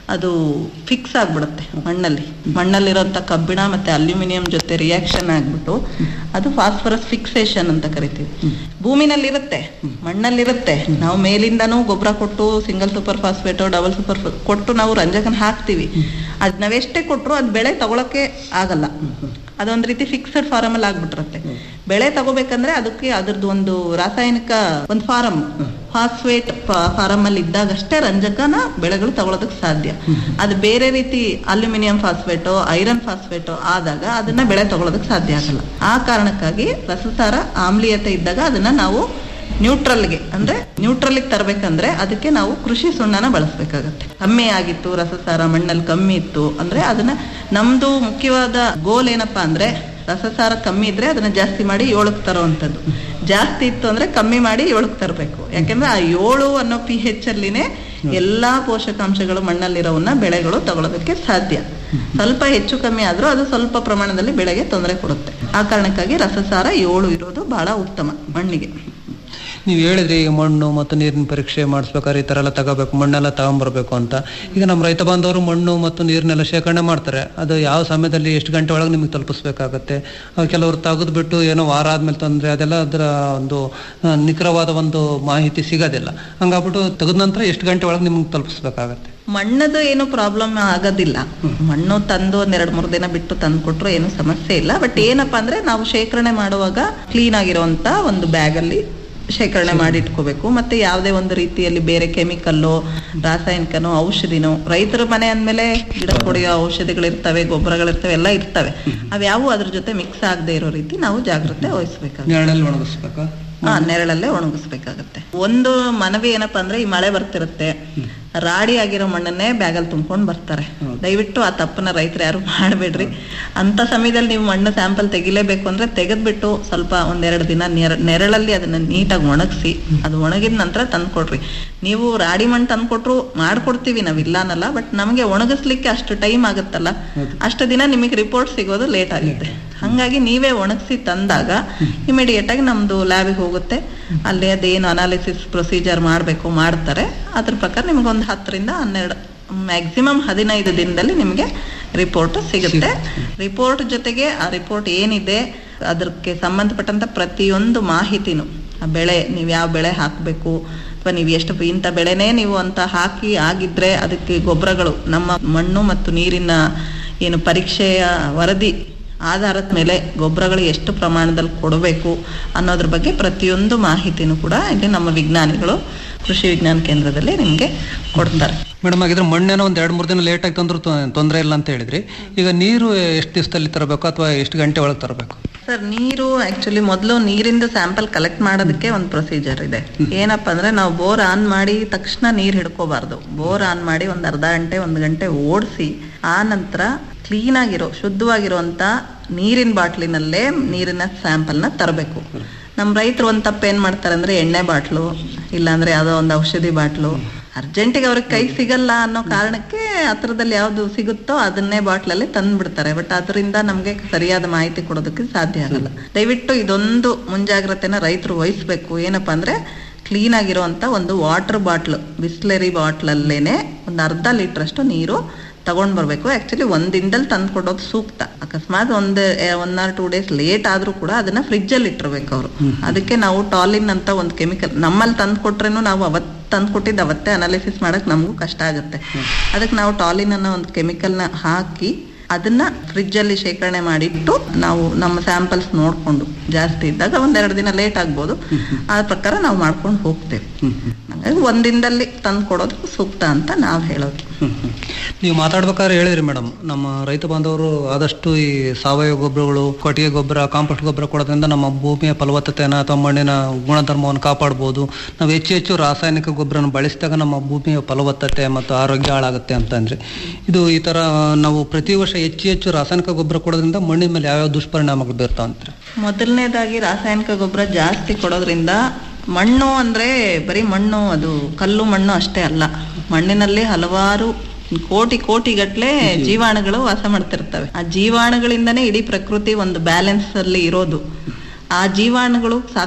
ಅದು ಫಿಕ್ಸ್ ಆಗ್ಬಿಡುತ್ತೆ ಮಣ್ಣಲ್ಲಿ ಮಣ್ಣಲ್ಲಿರೋಂಥ ಕಬ್ಬಿಣ ಮತ್ತೆ ಅಲ್ಯೂಮಿನಿಯಂ ಜೊತೆ ರಿಯಾಕ್ಷನ್ ಆಗ್ಬಿಟ್ಟು ಅದು ಫಾಸ್ಫರಸ್ ಫಿಕ್ಸೇಷನ್ ಅಂತ ಕರಿತೀವಿ ಭೂಮಿನಲ್ಲಿರುತ್ತೆ ಮಣ್ಣಲ್ಲಿರುತ್ತೆ ನಾವು ಮೇಲಿಂದನೂ ಗೊಬ್ಬರ ಕೊಟ್ಟು single super phosphate double super ಕೊಟ್ಟು ನಾವು ರಂಜಕನ ಹಾಕ್ತಿವಿ ಅದ್ ನಾವೆಷ್ಟೇ ಕೊಟ್ಟರು ಅದು ಬೆಳೆ ತಗೊಳಕ್ಕೆ ಆಗಲ್ಲ ಅದೊಂದ್ ರೀತಿ ಫಿಕ್ಸ್ಡ್ ಫಾರಮ್ ಅಲ್ಲಿ ಆಗ್ಬಿಟ್ಟಿರುತ್ತೆ ಬೆಳೆ ತಗೋಬೇಕಂದ್ರೆ ಅದಕ್ಕೆ ಅದ್ರದ್ದು ಒಂದು ರಾಸಾಯನಿಕ ಒಂದು ಫಾರಂ ಫಾಸ್ಫೇಟ್ ಫಾರಂ ಅಲ್ಲಿ ಇದ್ದಾಗಷ್ಟೇ ರಂಜಕನ ಬೆಳೆಗಳು ತಗೊಳೋದಕ್ಕೆ ಸಾಧ್ಯ ಅದು ಬೇರೆ ರೀತಿ ಅಲ್ಯೂಮಿನಿಯಂ ಫಾಸ್ಫೇಟೋ ಐರನ್ ಫಾಸ್ಫೇಟೋ ಆದಾಗ ಅದನ್ನ ಬೆಳೆ ತಗೊಳೋದಕ್ಕೆ ಸಾಧ್ಯ ಆಗಲ್ಲ ಆ ಕಾರಣಕ್ಕಾಗಿ ರಸಸಾರ ಆಮ್ಲೀಯತೆ ಇದ್ದಾಗ ಅದನ್ನ ನಾವು ನ್ಯೂಟ್ರಲ್ಗೆ ಅಂದ್ರೆ ನ್ಯೂಟ್ರಲ್ಗೆ ತರಬೇಕಂದ್ರೆ ಅದಕ್ಕೆ ನಾವು ಕೃಷಿ ಸುಣ್ಣನ ಬಳಸಬೇಕಾಗತ್ತೆ ಕಮ್ಮಿ ಆಗಿತ್ತು ರಸಸಾರ ಮಣ್ಣಲ್ಲಿ ಕಮ್ಮಿ ಇತ್ತು ಅಂದ್ರೆ ಅದನ್ನ ನಮ್ದು ಮುಖ್ಯವಾದ ಗೋಲ್ ಏನಪ್ಪಾ ಅಂದ್ರೆ ರಸಸಾರ ಕಮ್ಮಿ ಇದ್ರೆ ಅದನ್ನ ಜಾಸ್ತಿ ಮಾಡಿ ಏಳಕ್ಕೆ ತರೋವಂಥದ್ದು ಜಾಸ್ತಿ ಇತ್ತು ಅಂದ್ರೆ ಕಮ್ಮಿ ಮಾಡಿ ಏಳಕ್ಕೆ ತರಬೇಕು ಯಾಕೆಂದ್ರೆ ಆ ಏಳು ಅನ್ನೋ ಪಿ ಹೆಚ್ ಅಲ್ಲಿನೇ ಎಲ್ಲಾ ಪೋಷಕಾಂಶಗಳು ಮಣ್ಣಲ್ಲಿರೋವನ್ನ ಬೆಳೆಗಳು ತಗೊಳ್ಳೋದಕ್ಕೆ ಸಾಧ್ಯ ಸ್ವಲ್ಪ ಹೆಚ್ಚು ಕಮ್ಮಿ ಆದ್ರೂ ಅದು ಸ್ವಲ್ಪ ಪ್ರಮಾಣದಲ್ಲಿ ಬೆಳೆಗೆ ತೊಂದರೆ ಕೊಡುತ್ತೆ ಆ ಕಾರಣಕ್ಕಾಗಿ ರಸಸಾರ ಏಳು ಇರೋದು ಬಹಳ ಉತ್ತಮ ಮಣ್ಣಿಗೆ ನೀವು ಹೇಳಿದ್ರಿ ಈಗ ಮಣ್ಣು ಮತ್ತು ನೀರಿನ ಪರೀಕ್ಷೆ ಮಾಡಿಸ್ಬೇಕಾದ್ರೆ ಈ ತರ ಎಲ್ಲ ತಗೋಬೇಕು ಮಣ್ಣೆಲ್ಲ ತಗೊಂಬರ್ಬೇಕು ಅಂತ ಈಗ ನಮ್ಮ ರೈತ ಬಾಂಧವರು ಮಣ್ಣು ಮತ್ತು ನೀರನ್ನೆಲ್ಲ ಶೇಖರಣೆ ಮಾಡ್ತಾರೆ ಅದು ಯಾವ ಸಮಯದಲ್ಲಿ ಎಷ್ಟು ಗಂಟೆ ಒಳಗೆ ನಿಮಗೆ ತಲುಪಿಸ್ಬೇಕಾಗತ್ತೆ ಅಹ್ ಕೆಲವರು ತೆಗೆದ್ಬಿಟ್ಟು ಏನೋ ವಾರ ಆದ್ಮೇಲೆ ತಂದ್ರೆ ಅದೆಲ್ಲ ಅದರ ಒಂದು ಅಹ್, ನಿಖರವಾದ ಒಂದು ಮಾಹಿತಿ ಸಿಗೋದಿಲ್ಲ ಹಂಗಾಗ್ಬಿಟ್ಟು ತೆಗೆದ ನಂತರ ಎಷ್ಟು ಗಂಟೆ ಒಳಗೆ ನಿಮ್ಗೆ ತಲುಪಿಸ್ಬೇಕಾಗತ್ತೆ ಮಣ್ಣದು ಏನು ಪ್ರಾಬ್ಲಮ್ ಆಗೋದಿಲ್ಲ ಮಣ್ಣು ತಂದು ಒಂದ್ ಎರಡ್ ಮೂರು ದಿನ ಬಿಟ್ಟು ತಂದು ಕೊಟ್ರು ಏನು ಸಮಸ್ಯೆ ಇಲ್ಲ ಬಟ್ ಏನಪ್ಪಾ ಅಂದ್ರೆ ನಾವು ಶೇಖರಣೆ ಮಾಡುವಾಗ ಕ್ಲೀನ್ ಆಗಿರುವಂತ ಒಂದು ಬ್ಯಾಗ್ ಅಲ್ಲಿ ಶೇಖರಣೆ ಮಾಡಿ ಇಟ್ಕೋಬೇಕು ಮತ್ತೆ ಯಾವುದೇ ಒಂದು ರೀತಿಯಲ್ಲಿ ಬೇರೆ ಕೆಮಿಕಲ್ಲು ರಾಸಾಯನಿಕನೋ ಔಷಧಿನೋ ರೈತರ ಮನೆ ಅಂದ್ಮೇಲೆ ಗಿಡ ಹೊಡೆಯೋ ಔಷಧಿಗಳಿರ್ತವೆ ಗೊಬ್ಬರಗಳಿರ್ತವೆ ಎಲ್ಲ ಇರ್ತವೆ ಅವ್ಯಾವು ಅದ್ರ ಜೊತೆ ಮಿಕ್ಸ್ ಆಗದೆ ಇರೋ ರೀತಿ ನಾವು ಜಾಗ್ರತೆ ವಹಿಸ್ಬೇಕಾಗುತ್ತೆ ನೆರಳಲ್ಲಿ ಒಣಗಿಸ್ಬೇಕಾ ಹಾ ನೆರಳಲ್ಲೇ ಒಣಗಿಸ್ಬೇಕಾಗತ್ತೆ ಒಂದು ಮನವಿ ಏನಪ್ಪಾ ಅಂದ್ರೆ ಈ ಮಳೆ ಬರ್ತಿರುತ್ತೆ ರಾಡಿ ಆಗಿರೋ ಮಣ್ಣನ್ನೇ ಬ್ಯಾಗಲ್ಲಿ ತುಂಬ್ಕೊಂಡ್ ಬರ್ತಾರೆ ದಯವಿಟ್ಟು ಆ ತಪ್ಪನ್ನ ರೈತರು ಯಾರು ಮಾಡಬೇಡ್ರಿ ಅಂತ ಸಮಯದಲ್ಲಿ ನೀವು ಮಣ್ಣು ಸ್ಯಾಂಪಲ್ ತೆಗಿಲೇಬೇಕು ಅಂದ್ರೆ ತೆಗೆದ್ಬಿಟ್ಟು ಸ್ವಲ್ಪ ಒಂದೆರಡು ದಿನ ನೆರ- ನೆರಳಲ್ಲಿ ಅದನ್ನ ನೀಟಾಗಿ ಒಣಗಿಸಿ ಅದು ಒಣಗಿದ ನಂತರ ತಂದ್ಕೊಡ್ರಿ ನೀವು ರಾಡಿ ಮಣ್ಣು ತಂದ್ಕೊಟ್ರು ಮಾಡ್ಕೊಡ್ತೀವಿ ನಾವ್ ಇಲ್ಲ ಅನ್ನಲ್ಲ ಬಟ್ ನಮಗೆ ಒಣಗಿಸ್ಲಿಕ್ಕೆ ಅಷ್ಟು ಟೈಮ್ ಆಗುತ್ತಲ್ಲ ಅಷ್ಟು ದಿನ ನಿಮಗೆ ರಿಪೋರ್ಟ್ ಸಿಗೋದು ಲೇಟ್ ಆಗುತ್ತೆ ಹಂಗಾಗಿ ನೀವೇ ಒಣಗಿಸಿ ತಂದಾಗ ಇಮಿಡಿಯೇಟ್ ಆಗಿ ನಮ್ದು ಲ್ಯಾಬಿಗೆ ಹೋಗುತ್ತೆ ಅಲ್ಲಿ ಅದೇನು ಅನಾಲಿಸಿಸ್ ಪ್ರೊಸೀಜರ್ ಮಾಡಬೇಕು ಮಾಡ್ತಾರೆ ಅದ್ರ ಪ್ರಕಾರ ನಿಮ್ಗೆ ಒಂದು ಹತ್ತರಿಂದ ಹನ್ನೆರಡು ಮ್ಯಾಕ್ಸಿಮಮ್ ಹದಿನೈದು ದಿನದಲ್ಲಿ ನಿಮಗೆ ರಿಪೋರ್ಟ್ ಸಿಗುತ್ತೆ ರಿಪೋರ್ಟ್ ಜೊತೆಗೆ ಆ ರಿಪೋರ್ಟ್ ಏನಿದೆ ಅದಕ್ಕೆ ಸಂಬಂಧಪಟ್ಟಂತ ಪ್ರತಿಯೊಂದು ಮಾಹಿತಿನೂ ಆ ಬೆಳೆ ನೀವು ಯಾವ ಬೆಳೆ ಹಾಕಬೇಕು ಅಥವಾ ನೀವು ಎಷ್ಟು ಇಂಥ ಬೆಳೆನೇ ನೀವು ಅಂತ ಹಾಕಿ ಆಗಿದ್ರೆ ಅದಕ್ಕೆ ಗೊಬ್ಬರಗಳು ನಮ್ಮ ಮಣ್ಣು ಮತ್ತು ನೀರಿನ ಏನು ಪರೀಕ್ಷೆಯ ವರದಿ ಆಧಾರದ ಮೇಲೆ ಗೊಬ್ಬರಗಳು ಎಷ್ಟು ಪ್ರಮಾಣದಲ್ಲಿ ಕೊಡಬೇಕು ಅನ್ನೋದ್ರ ಬಗ್ಗೆ ಪ್ರತಿಯೊಂದು ಮಾಹಿತಿನೂ ಕೂಡ ಇಲ್ಲಿ ನಮ್ಮ ವಿಜ್ಞಾನಿಗಳು ಕೃಷಿ ವಿಜ್ಞಾನ ಕೇಂದ್ರದಲ್ಲಿ ನಿಮಗೆ ಕೊಡ್ತಾರೆ ಮೇಡಮ್ ಹಾಗಿದ್ರೆ ಮಣ್ಣೇನೋ ಒಂದ್ ಎರಡ್ ಮೂರು ದಿನ ಲೇಟ್ ಆಗಿ ತಂದ್ರು ತೊಂದರೆ ಇಲ್ಲ ಅಂತ ಹೇಳಿದ್ರಿ ಈಗ ನೀರು ಎಷ್ಟು ದಿವಸದಲ್ಲಿ ತರಬೇಕು ಅಥವಾ ಎಷ್ಟು ಗಂಟೆ ಒಳಗೆ ತರಬೇಕು ಸರ್ ನೀರು ಆಕ್ಚುಲಿ ಮೊದಲು ನೀರಿಂದ ಸ್ಯಾಂಪಲ್ ಕಲೆಕ್ಟ್ ಮಾಡೋದಕ್ಕೆ ಒಂದು ಪ್ರೊಸೀಜರ್ ಇದೆ ಏನಪ್ಪಾ ಅಂದ್ರೆ ನಾವು ಬೋರ್ ಆನ್ ಮಾಡಿ ತಕ್ಷಣ ನೀರ್ ಹಿಡ್ಕೋಬಾರ್ದು ಬೋರ್ ಆನ್ ಮಾಡಿ ಒಂದ್ ಅರ್ಧ ಗಂಟೆ ಒಂದ್ ಗಂಟೆ ಓಡಿಸಿ ಆ ನಂತರ ಕ್ಲೀನ್ ಆಗಿರೋ ಶುದ್ಧವಾಗಿರುವಂತ ನೀರಿನ ಬಾಟ್ಲಿನಲ್ಲೇ ನೀರಿನ ಸ್ಯಾಂಪಲ್ನ ತರಬೇಕು ನಮ್ಮ ರೈತರು ಒಂದ್ ತಪ್ಪು ಏನ್ ಮಾಡ್ತಾರೆ ಅಂದ್ರೆ ಎಣ್ಣೆ ಬಾಟ್ಲು ಇಲ್ಲಾಂದ್ರೆ ಯಾವ್ದೋ ಒಂದು ಔಷಧಿ ಬಾಟ್ಲು ಅರ್ಜೆಂಟಿಗೆ ಅವ್ರಿಗೆ ಕೈ ಸಿಗಲ್ಲ ಅನ್ನೋ ಕಾರಣಕ್ಕೆ ಹತ್ರದಲ್ಲಿ ಯಾವ್ದು ಸಿಗುತ್ತೋ ಅದನ್ನೇ ಬಾಟ್ಲಲ್ಲಿ ತಂದ್ಬಿಡ್ತಾರೆ ಬಟ್ ಅದರಿಂದ ನಮ್ಗೆ ಸರಿಯಾದ ಮಾಹಿತಿ ಕೊಡೋದಕ್ಕೆ ಸಾಧ್ಯ ಆಗಲ್ಲ ದಯವಿಟ್ಟು ಇದೊಂದು ಮುಂಜಾಗ್ರತೆನ ರೈತರು ವಹಿಸ್ಬೇಕು ಏನಪ್ಪಾ ಅಂದ್ರೆ ಕ್ಲೀನ್ ಆಗಿರುವಂತ ಒಂದು ವಾಟರ್ ಬಾಟ್ಲ್ ಬಿಸ್ಲರಿ ಬಾಟ್ಲಲ್ಲೇನೆ ಒಂದು ಅರ್ಧ ಲೀಟರ್ ಅಷ್ಟು ನೀರು ತಗೊಂಡ್ ಬರ್ಬೇಕು ಆಕ್ಚುಲಿ ಒಂದ್ ದಿನದಲ್ಲಿ ತಂದು ಕೊಡೋದು ಸೂಕ್ತ ಅಕಸ್ಮಾತ್ ಒಂದ್ one or two days late ಆದ್ರೂ ಕೂಡ ಅದನ್ನ ಫ್ರಿಜ್ ಅಲ್ಲಿ ಇಟ್ಟಿರ್ಬೇಕು ಅವರು ಅದಕ್ಕೆ ನಾವು ಟಾಲಿನ್ ಅಂತ ಒಂದು ಕೆಮಿಕಲ್ ನಮ್ಮಲ್ಲಿ ತಂದು ಕೊಟ್ರೇನು ನಾವು ಅವತ್ ತಂದು ಕೊಟ್ಟಿದ್ದು ಅವತ್ತೇ ಅನಾಲಿಸಿಸ್ ಮಾಡಕ್ ನಮಗೂ ಕಷ್ಟ ಆಗುತ್ತೆ ಅದಕ್ಕೆ ನಾವು ಟಾಲಿನ್ ಅನ್ನೋ ಒಂದು ಕೆಮಿಕಲ್ನ ಹಾಕಿ ಅದನ್ನ ಫ್ರಿಜ್ ಅಲ್ಲಿ ಶೇಖರಣೆ ಮಾಡಿಟ್ಟು ನಾವು ನಮ್ಮ ಸ್ಯಾಂಪಲ್ಸ್ ನೋಡ್ಕೊಂಡು ಜಾಸ್ತಿ ಇದ್ದಾಗ ಒಂದೆರಡು ದಿನ ಲೇಟ್ ಆಗ್ಬೋದು ಆ ಪ್ರಕಾರ ನಾವು ಮಾಡ್ಕೊಂಡು ಹೋಗ್ತೇವೆ ಹಾಗಾಗಿ ಒಂದಿನದಲ್ಲಿ ತಂದು ಕೊಡೋದು ಸೂಕ್ತ ಅಂತ ನಾವು ಹೇಳೋದು ನೀವು ಮಾತಾಡ್ಬೇಕಾದ್ರೆ ಹೇಳಿದ್ರಿ ಮೇಡಮ್ ನಮ್ಮ ರೈತ ಬಾಂಧವರು ಆದಷ್ಟು ಈ ಸಾವಯವ ಗೊಬ್ಬರಗಳು ಕೊಟ್ಟಿಗೆ ಗೊಬ್ಬರ ಕಾಂಪೋಸ್ಟ್ ಗೊಬ್ಬರ ಕೊಡೋದ್ರಿಂದ ನಮ್ಮ ಭೂಮಿಯ ಫಲವತ್ತತೆಯನ್ನು ಅಥವಾ ಮಣ್ಣಿನ ಗುಣಧರ್ಮವನ್ನು ಕಾಪಾಡ್ಬೋದು ನಾವು ಹೆಚ್ಚು ಹೆಚ್ಚು ರಾಸಾಯನಿಕ ಗೊಬ್ಬರನ ಬಳಸಿದಾಗ ನಮ್ಮ ಭೂಮಿಯ ಫಲವತ್ತತೆ ಮತ್ತು ಆರೋಗ್ಯ ಹಾಳಾಗುತ್ತೆ ಅಂತಂದ್ರೆ ಇದು ಈ ತರ ನಾವು ಪ್ರತಿ ವರ್ಷ ಹೆಚ್ಚು ಹೆಚ್ಚು ರಾಸಾಯನಿಕ ಗೊಬ್ಬರ ಕೊಡೋದ್ರಿಂದ ಮಣ್ಣಿನ ಮೇಲೆ ಯಾವ್ಯಾವ ದುಷ್ಪರಿಣಾಮಗಳು ಬೀರ್ತಾವಂತಾರೆ ಮೊದಲನೇದಾಗಿ ರಾಸಾಯನಿಕ ಗೊಬ್ಬರ ಜಾಸ್ತಿ ಕೊಡೋದ್ರಿಂದ ಮಣ್ಣು ಅಂದ್ರೆ ಬರೀ ಮಣ್ಣು ಅದು ಕಲ್ಲು ಮಣ್ಣು ಅಷ್ಟೇ ಅಲ್ಲ ಮಣ್ಣಿನಲ್ಲಿ ಹಲವಾರು ಕೋಟಿ ಕೋಟಿ ಗಟ್ಲೆ ಜೀವಾಣುಗಳು ವಾಸ ಮಾಡ್ತಿರ್ತವೆ ಆ ಜೀವಾಣುಗಳಿಂದನೇ ಇಡೀ ಪ್ರಕೃತಿ ಒಂದು ಬ್ಯಾಲೆನ್ಸ್ ಅಲ್ಲಿ ಇರೋದು ಆ ಜೀವಾಣುಗಳು ಸಾಕಷ್ಟು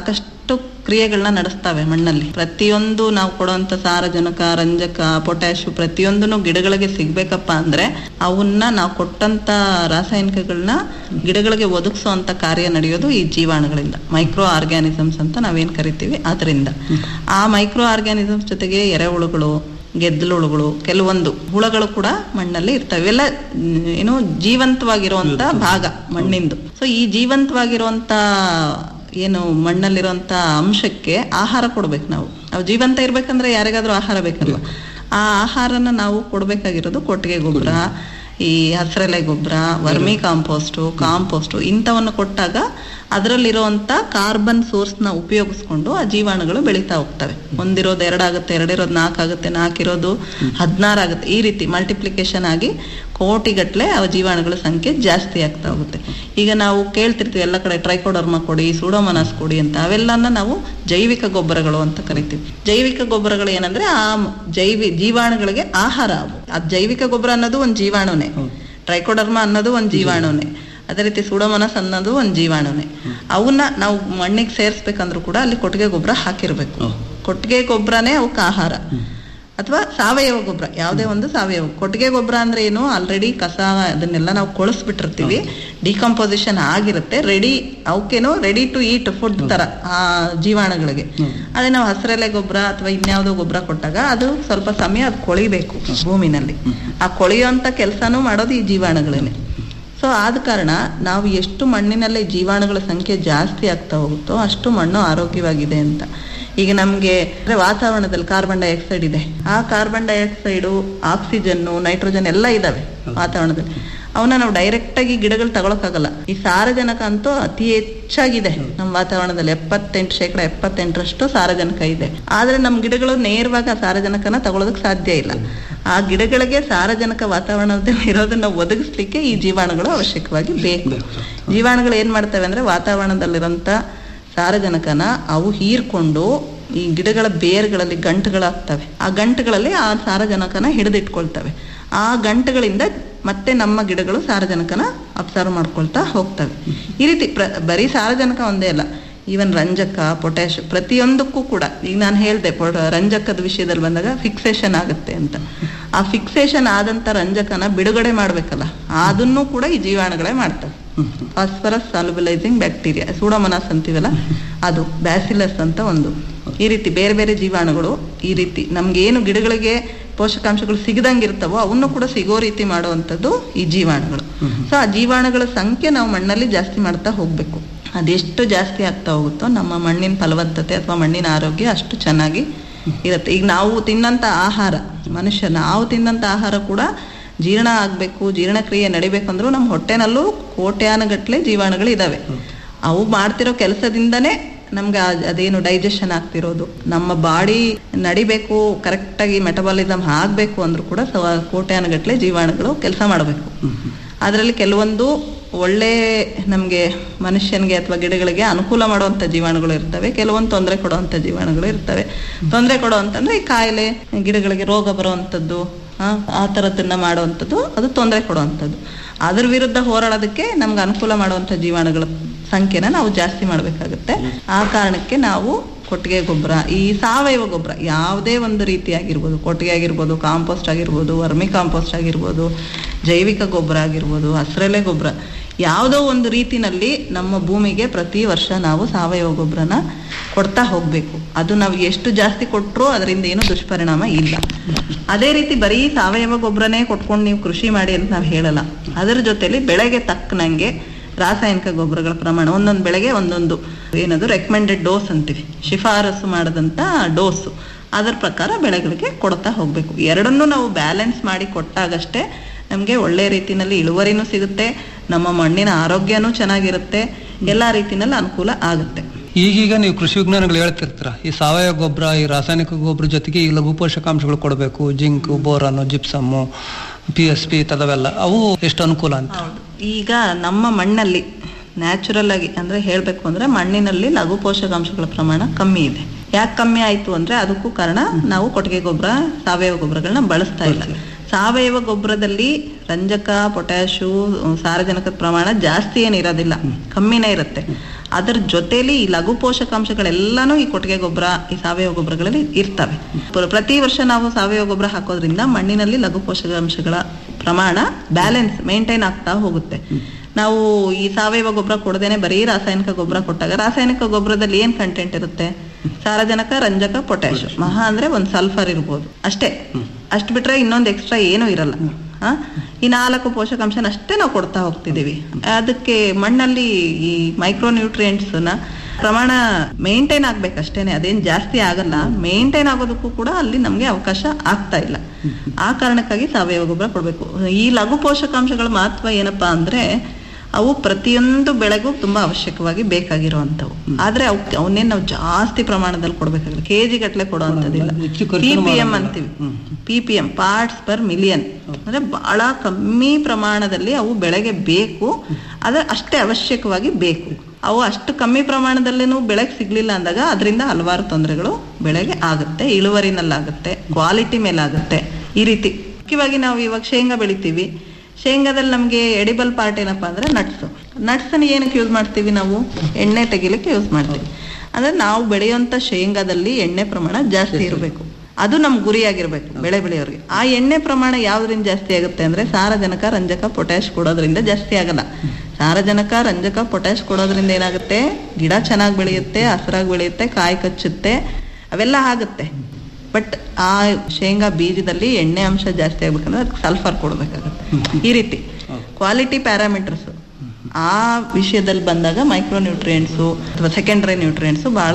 ಸಾಕಷ್ಟು ಕ್ರಿಯೆಗಳನ್ನ ನಡೆಸ್ತವೆ ಮಣ್ಣಲ್ಲಿ ಪ್ರತಿಯೊಂದು ನಾವು ಕೊಡುವಂತ ಸಾರಜನಕ ರಂಜಕ ಪೊಟ್ಯಾಶು ಪ್ರತಿಯೊಂದನ್ನು ಗಿಡಗಳಿಗೆ ಸಿಗ್ಬೇಕಪ್ಪ ಅಂದ್ರೆ ಅವನ್ನ ನಾವು ಕೊಟ್ಟಂತ ರಾಸಾಯನಿಕಗಳನ್ನ ಗಿಡಗಳಿಗೆ ಒದಗಿಸುವಂತ ಕಾರ್ಯ ನಡೆಯೋದು ಈ ಜೀವಾಣುಗಳಿಂದ ಮೈಕ್ರೋ ಆರ್ಗ್ಯಾನಿಸಮ್ಸ್ ಅಂತ ನಾವೇನ್ ಕರಿತೀವಿ ಅದರಿಂದ ಆ ಮೈಕ್ರೋ ಆರ್ಗ್ಯಾನಿಸಮ್ಸ್ ಜೊತೆಗೆ ಎರೆಹುಳುಗಳು ಗೆದ್ದಲುಳುಗಳು ಕೆಲವೊಂದು ಹುಳಗಳು ಕೂಡ ಮಣ್ಣಲ್ಲಿ ಇರ್ತವೆ ಇವೆಲ್ಲ ಮ್, ಏನು ಜೀವಂತವಾಗಿರುವಂತ ಭಾಗ ಮಣ್ಣಿಂದು ಸೊ ಈ ಜೀವಂತವಾಗಿರುವಂತ ಏನು ಮಣ್ಣಲ್ಲಿರುವಂತ ಅಂಶಕ್ಕೆ ಆಹಾರ ಕೊಡ್ಬೇಕು ನಾವು ಅವು ಜೀವಂತ ಇರ್ಬೇಕಂದ್ರೆ ಯಾರಿಗಾದ್ರೂ ಆಹಾರ ಬೇಕಲ್ವಾ ಆ ಆಹಾರನ ನಾವು ಕೊಡ್ಬೇಕಾಗಿರೋದು ಕೊಟ್ಟಿಗೆ ಗೊಬ್ಬರ ಈ ಹಸಿರೆಲೆ ಗೊಬ್ಬರ ವರ್ಮಿ ಕಾಂಪೋಸ್ಟು ಕಾಂಪೋಸ್ಟು ಇಂಥವನ್ನು ಕೊಟ್ಟಾಗ ಅದರಲ್ಲಿರುವಂತ ಕಾರ್ಬನ್ ಸೋರ್ಸ್ನ ಉಪಯೋಗಿಸ್ಕೊಂಡು ಆ ಜೀವಾಣುಗಳು ಬೆಳೀತಾ ಹೋಗ್ತವೆ ಒಂದಿರೋದು ಎರಡಾಗುತ್ತೆ ಎರಡಿರೋದು ನಾಲ್ಕಾಗುತ್ತೆ ನಾಲ್ಕಿರೋದು ಹದಿನಾರು ಆಗುತ್ತೆ ಈ ರೀತಿ ಮಲ್ಟಿಪ್ಲಿಕೇಶನ್ ಆಗಿ ಕೋಟಿಗಟ್ಲೆ ಆ ಜೀವಾಣುಗಳ ಸಂಖ್ಯೆ ಜಾಸ್ತಿ ಆಗ್ತಾ ಹೋಗುತ್ತೆ ಈಗ ನಾವು ಕೇಳ್ತಿರ್ತೀವಿ ಎಲ್ಲ ಕಡೆ ಟ್ರೈಕೋಡರ್ಮ ಕೊಡಿ ಸೂಡೋಮನಾಸ್ ಕೊಡಿ ಅಂತ ಅವೆಲ್ಲನ ನಾವು ಜೈವಿಕ ಗೊಬ್ಬರಗಳು ಅಂತ ಕರಿತೀವಿ ಜೈವಿಕ ಗೊಬ್ಬರಗಳು ಏನಂದ್ರೆ ಆ ಜೈವಿ ಜೀವಾಣುಗಳಿಗೆ ಆಹಾರ ಅವು ಆ ಜೈವಿಕ ಗೊಬ್ಬರ ಅನ್ನೋದು ಒಂದು ಜೀವಾಣುನೇ ಟ್ರೈಕೋಡರ್ಮ ಅನ್ನೋದು ಒಂದು ಜೀವಾಣುನೇ ಅದೇ ರೀತಿ ಸೂಡೋಮನಸ್ ಅನ್ನೋದು ಒಂದು ಜೀವಾಣುನೇ ಅವನ್ನ ನಾವು ಮಣ್ಣಿಗೆ ಸೇರಿಸ್ಬೇಕಂದ್ರೂ ಕೂಡ ಅಲ್ಲಿ ಕೊಟ್ಟಿಗೆ ಗೊಬ್ಬರ ಹಾಕಿರ್ಬೇಕು ಕೊಟ್ಟಿಗೆ ಗೊಬ್ಬರನೇ ಅವಕ್ಕೆ ಆಹಾರ ಅಥವಾ ಸಾವಯವ ಗೊಬ್ಬರ ಯಾವುದೇ ಒಂದು ಸಾವಯವ ಕೊಟ್ಟಿಗೆ ಗೊಬ್ಬರ ಅಂದ್ರೆ ಏನು ಆಲ್ರೆಡಿ ಕಸ ಅದನ್ನೆಲ್ಲ ನಾವು ಕೊಳಿಸ್ಬಿಟ್ಟಿರ್ತೀವಿ ಡಿಕಂಪೋಸಿಷನ್ ಆಗಿರುತ್ತೆ ರೆಡಿ ಅವಕ್ಕೇನು ರೆಡಿ ಟು ಈಟ್ ಫುಡ್ ತರ ಆ ಜೀವಾಣುಗಳಿಗೆ ಅದೇ ನಾವು ಹಸಿರೆಲೆ ಗೊಬ್ಬರ ಅಥವಾ ಇನ್ಯಾವುದೋ ಗೊಬ್ಬರ ಕೊಟ್ಟಾಗ ಅದು ಸ್ವಲ್ಪ ಸಮಯ ಅದು ಕೊಳಿಬೇಕು ಭೂಮಿನಲ್ಲಿ ಆ ಕೊಳೆಯುವಂತ ಕೆಲಸನೂ ಮಾಡೋದು ಈ ಜೀವಾಣುಗಳೇನೆ ಸೊ ಆದ ಕಾರಣ ನಾವು ಎಷ್ಟು ಮಣ್ಣಿನಲ್ಲಿ ಜೀವಾಣುಗಳ ಸಂಖ್ಯೆ ಜಾಸ್ತಿ ಆಗ್ತಾ ಹೋಗುತ್ತೋ ಅಷ್ಟು ಮಣ್ಣು ಆರೋಗ್ಯವಾಗಿದೆ ಅಂತ ಈಗ ನಮ್ಗೆ ಅಂದ್ರೆ ವಾತಾವರಣದಲ್ಲಿ ಕಾರ್ಬನ್ ಡೈಆಕ್ಸೈಡ್ ಇದೆ ಆ ಕಾರ್ಬನ್ ಡೈಆಕ್ಸೈಡು ಆಕ್ಸಿಜನ್ನು ನೈಟ್ರೋಜನ್ ಎಲ್ಲ ಇದಾವೆ ವಾತಾವರಣದಲ್ಲಿ ಅವನ್ನ ನಾವು ಡೈರೆಕ್ಟ್ ಆಗಿ ಗಿಡಗಳು ತಗೊಳಕ್ಕಾಗಲ್ಲ ಈ ಸಾರಜನಕ ಅಂತೂ ಅತಿ ಹೆಚ್ಚಾಗಿದೆ ನಮ್ಮ ವಾತಾವರಣದಲ್ಲಿ ಎಪ್ಪತ್ತೆಂಟು ಶೇಕಡ ಎಪ್ಪತ್ತೆಂಟರಷ್ಟು ಸಾರಜನಕ ಇದೆ ಆದ್ರೆ ನಮ್ಮ ಗಿಡಗಳು ನೇರವಾಗಿ ಆ ಸಾರಜನಕನ ತಗೊಳೋದಕ್ಕೆ ಸಾಧ್ಯ ಇಲ್ಲ ಆ ಗಿಡಗಳಿಗೆ ಸಾರಜನಕ ವಾತಾವರಣದಲ್ಲಿ ಇರೋದನ್ನ ಒದಗಿಸ್ಲಿಕ್ಕೆ ಈ ಜೀವಾಣುಗಳು ಅವಶ್ಯಕವಾಗಿ ಬೇಕು ಜೀವಾಣುಗಳು ಏನ್ ಮಾಡ್ತವೆ ಅಂದ್ರೆ ವಾತಾವರಣದಲ್ಲಿರೋಂಥ ಸಾರಜನಕನ ಅವು ಹೀರ್ಕೊಂಡು ಈ ಗಿಡಗಳ ಬೇರುಗಳಲ್ಲಿ ಗಂಟುಗಳಾಗ್ತವೆ ಆ ಗಂಟುಗಳಲ್ಲಿ ಆ ಸಾರಜನಕನ ಹಿಡಿದಿಟ್ಕೊಳ್ತವೆ ಆ ಗಂಟುಗಳಿಂದ ಮತ್ತೆ ನಮ್ಮ ಗಿಡಗಳು ಸಾರಜನಕನ ಅಬ್ಸರ್ವ್ ಮಾಡ್ಕೊಳ್ತಾ ಹೋಗ್ತವೆ ಈ ರೀತಿ ಪ್ರ ಬರೀ ಸಾರಜನಕ ಒಂದೇ ಅಲ್ಲ ಈವನ್ ರಂಜಕ ಪೊಟ್ಯಾಶ್ ಪ್ರತಿಯೊಂದಕ್ಕೂ ಕೂಡ ಈಗ ನಾನು ಹೇಳ್ದೆ ಪೊ- ರಂಜಕದ ವಿಷಯದಲ್ಲಿ ಬಂದಾಗ ಫಿಕ್ಸೇಷನ್ ಆಗುತ್ತೆ ಅಂತ ಆ ಫಿಕ್ಸೇಷನ್ ಆದಂತ ರಂಜಕನ ಬಿಡುಗಡೆ ಮಾಡ್ಬೇಕಲ್ಲ ಅದನ್ನು ಕೂಡ ಈ ಜೀವಾಣುಗಳೇ ಮಾಡ್ತವೆ ಫಾಸ್ಫರಸ್ ಸಾಲ್ಯುಬಲೈಸಿಂಗ್ ಬ್ಯಾಕ್ಟೀರಿಯಾ ಸೂಡೋಮನಾಸ್ ಅಂತೀವಲ್ಲ ಅದು ಬ್ಯಾಸಿಲಸ್ ಅಂತ ಒಂದು ಈ ರೀತಿ ಬೇರೆ ಬೇರೆ ಜೀವಾಣುಗಳು ಈ ರೀತಿ ನಮ್ಗೆ ಏನು ಗಿಡಗಳಿಗೆ ಪೋಷಕಾಂಶಗಳು ಸಿಗದಂಗೆ ಇರ್ತಾವೋ ಅವನ್ನು ಕೂಡ ಸಿಗೋ ರೀತಿ ಮಾಡುವಂಥದ್ದು ಈ ಜೀವಾಣುಗಳು ಸೊ ಆ ಜೀವಾಣುಗಳ ಸಂಖ್ಯೆ ನಾವು ಮಣ್ಣಲ್ಲಿ ಜಾಸ್ತಿ ಮಾಡ್ತಾ ಹೋಗ್ಬೇಕು ಅದೆಷ್ಟು ಜಾಸ್ತಿ ಆಗ್ತಾ ಹೋಗುತ್ತೋ ನಮ್ಮ ಮಣ್ಣಿನ ಫಲವತ್ತತೆ ಅಥವಾ ಮಣ್ಣಿನ ಆರೋಗ್ಯ ಅಷ್ಟು ಚೆನ್ನಾಗಿ ಇರುತ್ತೆ ಈಗ ನಾವು ತಿನ್ನಂತ ಆಹಾರ ಮನುಷ್ಯ ನಾವು ತಿನ್ನಂತ ಆಹಾರ ಕೂಡ ಜೀರ್ಣ ಆಗ್ಬೇಕು ಜೀರ್ಣಕ್ರಿಯೆ ನಡಿಬೇಕಂದ್ರೂ ನಮ್ಮ ಹೊಟ್ಟೆನಲ್ಲೂ ಕೋಟ್ಯಾನಗಟ್ಲೆ ಜೀವಾಣುಗಳು ಇದಾವೆ ಅವು ಮಾಡ್ತಿರೋ ಕೆಲಸದಿಂದನೇ ನಮ್ಗೆ ಆ- ಅದೇನು ಡೈಜೆಷನ್ ಆಗ್ತಿರೋದು ನಮ್ಮ ಬಾಡಿ ನಡಿಬೇಕು ಕರೆಕ್ಟಾಗಿ ಮೆಟಬಾಲಿಸಮ್ ಆಗ್ಬೇಕು ಅಂದ್ರೂ ಕೂಡ ಸವ ಕೋಟ್ಯಾನಗಟ್ಲೆ ಜೀವಾಣುಗಳು ಕೆಲಸ ಮಾಡಬೇಕು ಅದರಲ್ಲಿ ಕೆಲವೊಂದು ಒಳ್ಳೆ ನಮಗೆ ಮನುಷ್ಯನಿಗೆ ಅಥವಾ ಗಿಡಗಳಿಗೆ ಅನುಕೂಲ ಮಾಡುವಂತ ಜೀವಾಣುಗಳು ಇರ್ತವೆ ಕೆಲವೊಂದು ತೊಂದರೆ ಕೊಡುವಂತ ಜೀವಾಣುಗಳು ಇರ್ತವೆ ತೊಂದರೆ ಕೊಡುವಂತಂದ್ರೆ ಈ ಕಾಯಿಲೆ ಗಿಡಗಳಿಗೆ ರೋಗ ಬರುವಂತದ್ದು ಆ, ಆ ತರದನ್ನ ಮಾಡುವಂಥದ್ದು ಅದು ತೊಂದರೆ ಕೊಡುವಂಥದ್ದು ಅದ್ರ ವಿರುದ್ಧ ಹೋರಾಡೋದಕ್ಕೆ ನಮ್ಗೆ ಅನುಕೂಲ ಮಾಡುವಂತ ಜೀವಾಣುಗಳ ಸಂಖ್ಯೆನ ನಾವು ಜಾಸ್ತಿ ಮಾಡಬೇಕಾಗುತ್ತೆ ಆ ಕಾರಣಕ್ಕೆ ನಾವು ಕೊಟ್ಟಿಗೆ ಗೊಬ್ಬರ ಈ ಸಾವಯವ ಗೊಬ್ಬರ ಯಾವುದೇ ಒಂದು ರೀತಿ ಆಗಿರ್ಬೋದು ಕೊಟ್ಟಿಗೆ ಆಗಿರ್ಬೋದು ಕಾಂಪೋಸ್ಟ್ ಆಗಿರ್ಬೋದು ವರ್ಮಿ ಕಾಂಪೋಸ್ಟ್ ಆಗಿರ್ಬೋದು ಜೈವಿಕ ಗೊಬ್ಬರ ಆಗಿರ್ಬೋದು ಹಸಿರೆಲೆ ಗೊಬ್ಬರ ಯಾವುದೋ ಒಂದು ರೀತಿನಲ್ಲಿ ನಮ್ಮ ಭೂಮಿಗೆ ಪ್ರತಿ ವರ್ಷ ನಾವು ಸಾವಯವ ಗೊಬ್ಬರನ ಕೊಡ್ತಾ ಹೋಗ್ಬೇಕು ಅದು ನಾವು ಎಷ್ಟು ಜಾಸ್ತಿ ಕೊಟ್ಟರೂ ಅದರಿಂದ ಏನು ದುಷ್ಪರಿಣಾಮ ಇಲ್ಲ ಅದೇ ರೀತಿ ಬರೀ ಸಾವಯವ ಗೊಬ್ಬರನೇ ಕೊಟ್ಕೊಂಡು ನೀವು ಕೃಷಿ ಮಾಡಿ ಅಂತ ನಾವು ಹೇಳಲ್ಲ ಅದರ ಜೊತೆಲಿ ಬೆಳೆಗೆ ತಕ್ಕನಂಗೆ ರಾಸಾಯನಿಕ ಗೊಬ್ಬರಗಳ ಪ್ರಮಾಣ ಒಂದೊಂದು ಬೆಳೆಗೆ ಒಂದೊಂದು ಏನದು ರೆಕಮೆಂಡೆಡ್ ಡೋಸ್ ಅಂತೀವಿ ಶಿಫಾರಸು ಮಾಡದಂತ ಡೋಸು ಅದರ ಪ್ರಕಾರ ಬೆಳೆಗಳಿಗೆ ಕೊಡ್ತಾ ಹೋಗ್ಬೇಕು ಎರಡನ್ನೂ ನಾವು ಬ್ಯಾಲೆನ್ಸ್ ಮಾಡಿ ಕೊಟ್ಟಾಗಷ್ಟೇ ನಮಗೆ ಒಳ್ಳೆ ರೀತಿನಲ್ಲಿ ಇಳುವರಿನೂ ಸಿಗುತ್ತೆ ನಮ್ಮ ಮಣ್ಣಿನ ಆರೋಗ್ಯನೂ ಚೆನ್ನಾಗಿರುತ್ತೆ ಎಲ್ಲಾ ರೀತಿನಲ್ಲಿ ಅನುಕೂಲ ಆಗುತ್ತೆ ಈಗೀಗ ನೀವು ಕೃಷಿ ವಿಜ್ಞಾನಿಗಳು ಹೇಳ್ತಿರ್ತೀರ ಈ ಸಾವಯವ ಗೊಬ್ಬರ ಈ ರಾಸಾಯನಿಕ ಗೊಬ್ಬರ ಜೊತೆಗೆ ಈ ಲಘು ಪೋಷಕಾಂಶಗಳು ಕೊಡಬೇಕು zinc boron gypsum P S P ತದವೆಲ್ಲ ಅವು ಎಷ್ಟು ಅನುಕೂಲ ಅಂತ ಈಗ ನಮ್ಮ ಮಣ್ಣಲ್ಲಿ ನ್ಯಾಚುರಲ್ ಆಗಿ ಅಂದ್ರೆ ಹೇಳ್ಬೇಕು ಅಂದ್ರೆ ಮಣ್ಣಿನಲ್ಲಿ ಲಘು ಪೋಷಕಾಂಶಗಳ ಪ್ರಮಾಣ ಕಮ್ಮಿ ಇದೆ ಯಾಕೆ ಕಮ್ಮಿ ಆಯ್ತು ಅಂದ್ರೆ ಅದಕ್ಕೂ ಕಾರಣ ನಾವು ಕೊಟ್ಟಿಗೆ ಗೊಬ್ಬರ ಸಾವಯವ ಗೊಬ್ಬರಗಳನ್ನ ಬಳಸ್ತಾ ಇಲ್ಲ ಸಾವಯವ ಗೊಬ್ಬರದಲ್ಲಿ ರಂಜಕ ಪೊಟ್ಯಾಶು ಸಾರಜನಕದ ಪ್ರಮಾಣ ಜಾಸ್ತಿ ಏನಿರೋದಿಲ್ಲ ಕಮ್ಮಿನೇ ಇರುತ್ತೆ ಅದ್ರ ಜೊತೆಲಿ ಈ ಲಘು ಪೋಷಕಾಂಶಗಳೆಲ್ಲಾನು ಈ ಕೊಟ್ಟಿಗೆ ಗೊಬ್ಬರ ಈ ಸಾವಯವ ಗೊಬ್ಬರಗಳಲ್ಲಿ ಇರ್ತವೆ ಪ್ರ- ಪ್ರತಿ ವರ್ಷ ನಾವು ಸಾವಯವ ಗೊಬ್ಬರ ಹಾಕೋದ್ರಿಂದ ಮಣ್ಣಿನಲ್ಲಿ ಲಘು ಪೋಷಕಾಂಶಗಳ ಪ್ರಮಾಣ ಬ್ಯಾಲೆನ್ಸ್ ಮೇಂಟೈನ್ ಆಗ್ತಾ ಹೋಗುತ್ತೆ ನಾವು ಈ ಸಾವಯವ ಗೊಬ್ಬರ ಕೊಡದೇನೆ ಬರೀ ರಾಸಾಯನಿಕ ಗೊಬ್ಬರ ಕೊಟ್ಟಾಗ ರಾಸಾಯನಿಕ ಗೊಬ್ಬರದಲ್ಲಿ ಏನ್ ಕಂಟೆಂಟ್ ಇರುತ್ತೆ ಸಾರಜನಕ ರಂಜಕ ಪೊಟ್ಯಾಶ್ ಮಹಾ ಅಂದ್ರೆ ಒಂದ್ ಸಲ್ಫರ್ ಇರ್ಬೋದು ಅಷ್ಟೇ ಅಷ್ಟ್ ಬಿಟ್ರೆ ಇನ್ನೊಂದ್ ಎಕ್ಸ್ಟ್ರಾ ಏನೂ ಇರಲ್ಲ ಆ? ಈ ನಾಲ್ಕು ಪೋಷಕಾಂಶನ ಅಷ್ಟೇ ನಾವು ಕೊಡ್ತಾ ಹೋಗ್ತಿದೀವಿ ಅದಕ್ಕೆ ಮಣ್ಣಲ್ಲಿ ಈ ಮೈಕ್ರೋ ನ್ಯೂಟ್ರಿಯೆಂಟ್ಸ್ ನ ಪ್ರಮಾಣ ಮೇಂಟೈನ್ ಆಗ್ಬೇಕಷ್ಟೇನೆ ಅದೇನ್ ಜಾಸ್ತಿ ಆಗಲ್ಲ ಮೇಂಟೈನ್ ಆಗೋದಕ್ಕೂ ಕೂಡ ಅಲ್ಲಿ ನಮ್ಗೆ ಅವಕಾಶ ಆಗ್ತಾ ಇಲ್ಲ ಆ ಕಾರಣಕ್ಕಾಗಿ ಸಾವಯವ ಗೊಬ್ಬರ ಕೊಡ್ಬೇಕು ಈ ಲಘು ಪೋಷಕಾಂಶಗಳ ಮಹತ್ವ ಏನಪ್ಪಾ ಅಂದ್ರೆ ಅವು ಪ್ರತಿಯೊಂದು ಬೆಳೆಗೂ ತುಂಬಾ ಅವಶ್ಯಕವಾಗಿ ಬೇಕಾಗಿರುವಂತವು ಆದ್ರೆ ಅವಕ್- ಅವನ್ನೇನ್ ನಾವು ಜಾಸ್ತಿ ಪ್ರಮಾಣದಲ್ಲಿ ಕೊಡ್ಬೇಕಾಗಿಲ್ಲ ಕೆಜಿ ಗಟ್ಲೆ ಕೊಡುವಂತದಿಲ್ಲ ಪಿ ಪಿ ಎಂ ಅಂತೀವಿ P P M parts per million ಅಂದ್ರೆ ಬಹಳ ಕಮ್ಮಿ ಪ್ರಮಾಣದಲ್ಲಿ ಅವು ಬೆಳೆಗೆ ಬೇಕು ಆದ್ರೆ ಅಷ್ಟೇ ಅವಶ್ಯಕವಾಗಿ ಬೇಕು ಅವು ಅಷ್ಟು ಕಮ್ಮಿ ಪ್ರಮಾಣದಲ್ಲೇನು ಬೆಳೆಗೆ ಸಿಗ್ಲಿಲ್ಲ ಅಂದಾಗ ಅದರಿಂದ ಹಲವಾರು ತೊಂದರೆಗಳು ಬೆಳೆಗೆ ಆಗುತ್ತೆ ಇಳುವರಿನಲ್ಲಾಗುತ್ತೆ ಕ್ವಾಲಿಟಿ ಮೇಲಾಗುತ್ತೆ ಈ ರೀತಿ ಮುಖ್ಯವಾಗಿ ನಾವು ಇವಾಗ ಶೇಂಗಾ ಬೆಳಿತೀವಿ ಶೇಂಗಾದಲ್ಲಿ ನಮಗೆ ಎಡಿಬಲ್ ಪಾರ್ಟ್ ಏನಪ್ಪಾ ಅಂದ್ರೆ ನಟ್ಸ್ ನಟ್ಸ್ ಏನಕ್ಕೆ ಯೂಸ್ ಮಾಡ್ತೀವಿ ನಾವು ಎಣ್ಣೆ ತೆಗಿಲಿಕ್ಕೆ ಯೂಸ್ ಮಾಡ್ತೀವಿ ಅಂದ್ರೆ ನಾವು ಬೆಳೆಯುವಂತ ಶೇಂಗಾದಲ್ಲಿ ಎಣ್ಣೆ ಪ್ರಮಾಣ ಜಾಸ್ತಿ ಇರಬೇಕು ಅದು ನಮ್ ಗುರಿಯಾಗಿರ್ಬೇಕು ಬೆಳೆ ಬೆಳೆಯೋರಿಗೆ ಆ ಎಣ್ಣೆ ಪ್ರಮಾಣ ಯಾವ್ದ್ರಿಂದ ಜಾಸ್ತಿ ಆಗುತ್ತೆ ಅಂದ್ರೆ ಸಾರಜನಕ ರಂಜಕ ಪೊಟ್ಯಾಶ್ ಕೊಡೋದ್ರಿಂದ ಜಾಸ್ತಿ ಆಗಲ್ಲ ಸಾರಜನಕ ರಂಜಕ ಪೊಟ್ಯಾಶ್ ಕೊಡೋದ್ರಿಂದ ಏನಾಗುತ್ತೆ ಗಿಡ ಚೆನ್ನಾಗಿ ಬೆಳೆಯುತ್ತೆ ಹಸಿರಾಗಿ ಬೆಳೆಯುತ್ತೆ ಕಾಯಿ ಕಚ್ಚುತ್ತೆ ಅವೆಲ್ಲ ಆಗುತ್ತೆ ಬಟ್ ಆ ಶೇಂಗಾ ಬೀಜದಲ್ಲಿ ಎಣ್ಣೆ ಅಂಶ ಜಾಸ್ತಿ ಆಗ್ಬೇಕಂದ್ರೆ ಅದಕ್ಕೆ ಸಲ್ಫರ್ ಕೊಡ್ಬೇಕಾಗುತ್ತೆ ಈ ರೀತಿ ಕ್ವಾಲಿಟಿ ಪ್ಯಾರಾಮೀಟರ್ಸ್ ಆ ವಿಷಯದಲ್ಲಿ ಬಂದಾಗ ಮೈಕ್ರೋ ನ್ಯೂಟ್ರಿಯೆಂಟ್ಸು ಅಥವಾ ಸೆಕೆಂಡರಿ ನ್ಯೂಟ್ರಿಯೆಂಟ್ಸು ಬಹಳ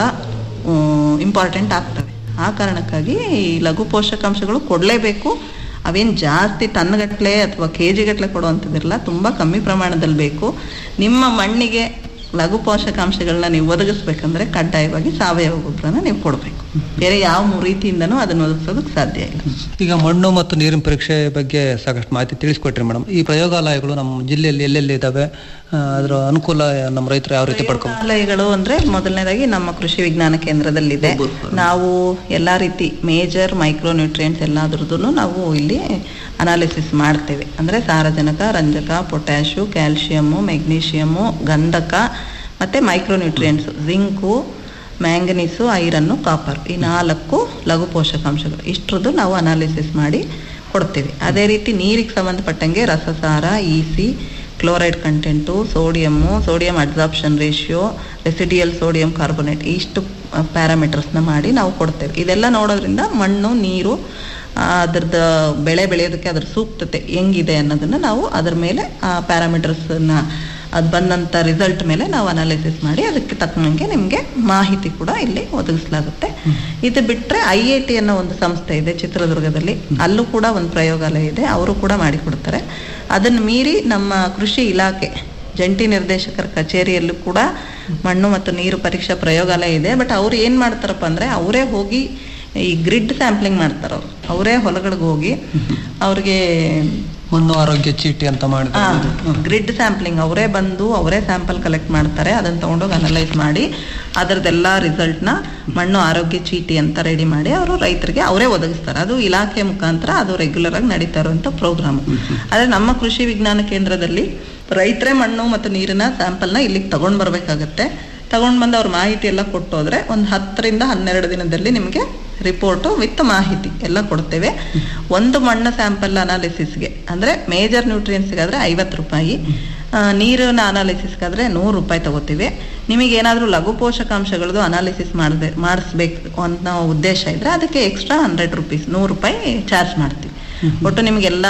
ಇಂಪಾರ್ಟೆಂಟ್ ಆಗ್ತವೆ ಆ ಕಾರಣಕ್ಕಾಗಿ ಈ ಲಘು ಪೋಷಕಾಂಶಗಳು ಕೊಡಲೇಬೇಕು ಅವೇನ್ ಜಾಸ್ತಿ ಟನ್ ಗಟ್ಲೆ ಅಥವಾ ಕೆ ಜಿ ಗಟ್ಲೆ ಕೊಡುವಂಥದ್ದಿರಲ್ಲ ತುಂಬಾ ಕಮ್ಮಿ ಪ್ರಮಾಣದಲ್ಲಿ ಬೇಕು ನಿಮ್ಮ ಮಣ್ಣಿಗೆ ಲಘು ಪೋಷಕಾಂಶಗಳನ್ನ ನೀವು ಒದಗಿಸ್ಬೇಕಂದ್ರೆ ಕಡ್ಡಾಯವಾಗಿ ಸಾವಯವ ಗೊಬ್ಬರನ ನೀವು ಕೊಡಬೇಕು ಬೇರೆ ಯಾವ ರೀತಿಯಿಂದನೂ ಅದನ್ನು ಒದಗಿಸೋದಕ್ಕೆ ಸಾಧ್ಯ ಇಲ್ಲ ಈಗ ಮಣ್ಣು ಮತ್ತು ನೀರಿನ ಪರೀಕ್ಷೆ ಬಗ್ಗೆ ಸಾಕಷ್ಟು ಮಾಹಿತಿ ತಿಳಿಸ್ಕೊಟ್ರಿ ಮೇಡಮ್ ಈ ಪ್ರಯೋಗಾಲಯಗಳು ನಮ್ಮ ಜಿಲ್ಲೆಯಲ್ಲಿ ಎಲ್ಲೆಲ್ಲಿ ಇದಾವೆ ಆ, ಅದರ ಅನುಕೂಲ ನಮ್ಮ ರೈತರು ಯಾವ ರೀತಿ ಪಡ್ಕೊಂಡು ಆಲಯಗಳು ಅಂದ್ರೆ ಮೊದಲನೇದಾಗಿ ನಮ್ಮ ಕೃಷಿ ವಿಜ್ಞಾನ ಕೇಂದ್ರದಲ್ಲಿದೆ ನಾವು ಎಲ್ಲಾ ರೀತಿ ಮೇಜರ್ ಮೈಕ್ರೋ ನ್ಯೂಟ್ರಿಯೆಂಟ್ಸ್ ಎಲ್ಲಾದ್ರದ್ದು ನಾವು ಇಲ್ಲಿ ಅನಾಲಿಸಿಸ್ ಮಾಡ್ತೇವೆ ಅಂದ್ರೆ ಸಾರಜನಕ ರಂಜಕ ಪೊಟ್ಯಾಶು ಕ್ಯಾಲ್ಸಿಯಮ್ಮು ಮೆಗ್ನೀಷಿಯಮ್ಮು ಗಂಧಕ ಮತ್ತೆ micro nutrients zinc manganese iron copper ಈ ನಾಲ್ಕು ಲಘು ಪೋಷಕಾಂಶಗಳು ಇಷ್ಟರದ್ದು ನಾವು ಅನಾಲಿಸಿಸ್ ಮಾಡಿ ಕೊಡ್ತೇವೆ ಅದೇ ರೀತಿ ನೀರಿಗೆ ಸಂಬಂಧಪಟ್ಟಂಗೆ ರಸಸಾರ EC chloride content sodium sodium absorption ratio residual sodium carbonate ಇಷ್ಟು ಪ್ಯಾರಾಮೀಟರ್ಸ್ನ ಮಾಡಿ ನಾವು ಕೊಡ್ತೇವೆ ಇದೆಲ್ಲ ನೋಡೋದ್ರಿಂದ ಮಣ್ಣು ನೀರು ಆ, ಅದ್ರದ್ದು ಬೆಳೆ ಬೆಳೆಯೋದಕ್ಕೆ ಅದ್ರ ಸೂಕ್ತತೆ ಹೆಂಗಿದೆ ಅನ್ನೋದನ್ನ ನಾವು ಅದ್ರ ಮೇಲೆ ಆ ಪ್ಯಾರಾಮೀಟರ್ಸ್ನ ಅದು ಬಂದಂಥ ರಿಸಲ್ಟ್ ಮೇಲೆ ನಾವು ಅನಾಲಿಸಿಸ್ ಮಾಡಿ ಅದಕ್ಕೆ ತಕ್ಕಂಗೆ ನಿಮಗೆ ಮಾಹಿತಿ ಕೂಡ ಇಲ್ಲಿ ಒದಗಿಸಲಾಗುತ್ತೆ ಇದು ಬಿಟ್ಟರೆ ಐ ಐ ಟಿ ಅನ್ನೋ ಒಂದು ಸಂಸ್ಥೆ ಇದೆ ಚಿತ್ರದುರ್ಗದಲ್ಲಿ ಅಲ್ಲೂ ಕೂಡ ಒಂದು ಪ್ರಯೋಗಾಲಯ ಇದೆ ಅವರು ಕೂಡ ಮಾಡಿಕೊಡ್ತಾರೆ ಅದನ್ನು ಮೀರಿ ನಮ್ಮ ಕೃಷಿ ಇಲಾಖೆ ಜಂಟಿ ನಿರ್ದೇಶಕರ ಕಚೇರಿಯಲ್ಲೂ ಕೂಡ ಮಣ್ಣು ಮತ್ತು ನೀರು ಪರೀಕ್ಷಾ ಪ್ರಯೋಗಾಲಯ ಇದೆ ಬಟ್ ಅವ್ರು ಏನ್ ಮಾಡ್ತಾರಪ್ಪ ಅಂದ್ರೆ ಅವರೇ ಹೋಗಿ ಈ ಗ್ರಿಡ್ ಸ್ಯಾಂಪ್ಲಿಂಗ್ ಮಾಡ್ತಾರ ಅವ್ರು ಅವರೇ ಹೊಲಗಳಿಗೆ ಹೋಗಿ ಅವ್ರಿಗೆ ಮಣ್ಣು ಆರೋಗ್ಯ ಚೀಟಿ ಅಂತ ಮಾಡಿದ್ರೆ ಗ್ರಿಡ್ ಸ್ಯಾಂಪ್ಲಿಂಗ್ ಅವರೇ ಬಂದು ಅವರೇ ಸ್ಯಾಂಪಲ್ ಕಲೆಕ್ಟ್ ಮಾಡ್ತಾರೆ ಅದನ್ನ ತಗೊಂಡೋಗಿ ಅನಲೈಸ್ ಮಾಡಿ ಅದರದ್ದೆಲ್ಲ ರಿಸಲ್ಟ್ನ ಮಣ್ಣು ಆರೋಗ್ಯ ಚೀಟಿ ಅಂತ ರೆಡಿ ಮಾಡಿ ಅವರು ರೈತರಿಗೆ ಅವರೇ ಒದಗಿಸ್ತಾರೆ ಅದು ಇಲಾಖೆ ಮುಖಾಂತರ ಅದು ರೆಗ್ಯುಲರ್ ಆಗಿ ನಡೀತಾ ಇರುವಂತ ಪ್ರೋಗ್ರಾಮ್ ಆದ್ರೆ ನಮ್ಮ ಕೃಷಿ ವಿಜ್ಞಾನ ಕೇಂದ್ರದಲ್ಲಿ ರೈತರೇ ಮಣ್ಣು ಮತ್ತು ನೀರಿನ ಸ್ಯಾಂಪಲ್ನ ಇಲ್ಲಿಗೆ ತಗೊಂಡ್ ಬರ್ಬೇಕಾಗತ್ತೆ ತಗೊಂಡ್ ಬಂದು ಅವ್ರ ಮಾಹಿತಿ ಎಲ್ಲ ಕೊಟ್ಟೋದ್ರೆ ಒಂದು ಹತ್ತರಿಂದ ಹನ್ನೆರಡು ದಿನದಲ್ಲಿ ನಿಮಗೆ ರಿಪೋರ್ಟು ವಿತ್ ಮಾಹಿತಿ ಎಲ್ಲ ಕೊಡ್ತೇವೆ ಒಂದು ಮಣ್ಣು ಸ್ಯಾಂಪಲ್ ಅನಾಲಿಸಿಸ್ಗೆ ಅಂದ್ರೆ ಮೇಜರ್ ನ್ಯೂಟ್ರಿಯೆಂಟ್ಸ್ಗಾದ್ರೆ ಐವತ್ತು ರೂಪಾಯಿ ಆ, ನೀರಿನ ಅನಾಲಿಸಿಸ್ಗಾದ್ರೆ ನೂರು ರೂಪಾಯಿ ತಗೋತೀವಿ ನಿಮಗೆ ಏನಾದರೂ ಲಘು ಪೋಷಕಾಂಶಗಳದ್ದು ಅನಾಲಿಸಿಸ್ ಮಾಡದೆ ಮಾಡಿಸ್ಬೇಕು ಅನ್ನೋ ಉದ್ದೇಶ ಇದ್ರೆ ಅದಕ್ಕೆ ಎಕ್ಸ್ಟ್ರಾ ಹಂಡ್ರೆಡ್ ರುಪೀಸ್ ನೂರು ರೂಪಾಯಿ ಚಾರ್ಜ್ ಮಾಡ್ತೀವಿ ಒಟ್ಟು ನಿಮಗೆಲ್ಲ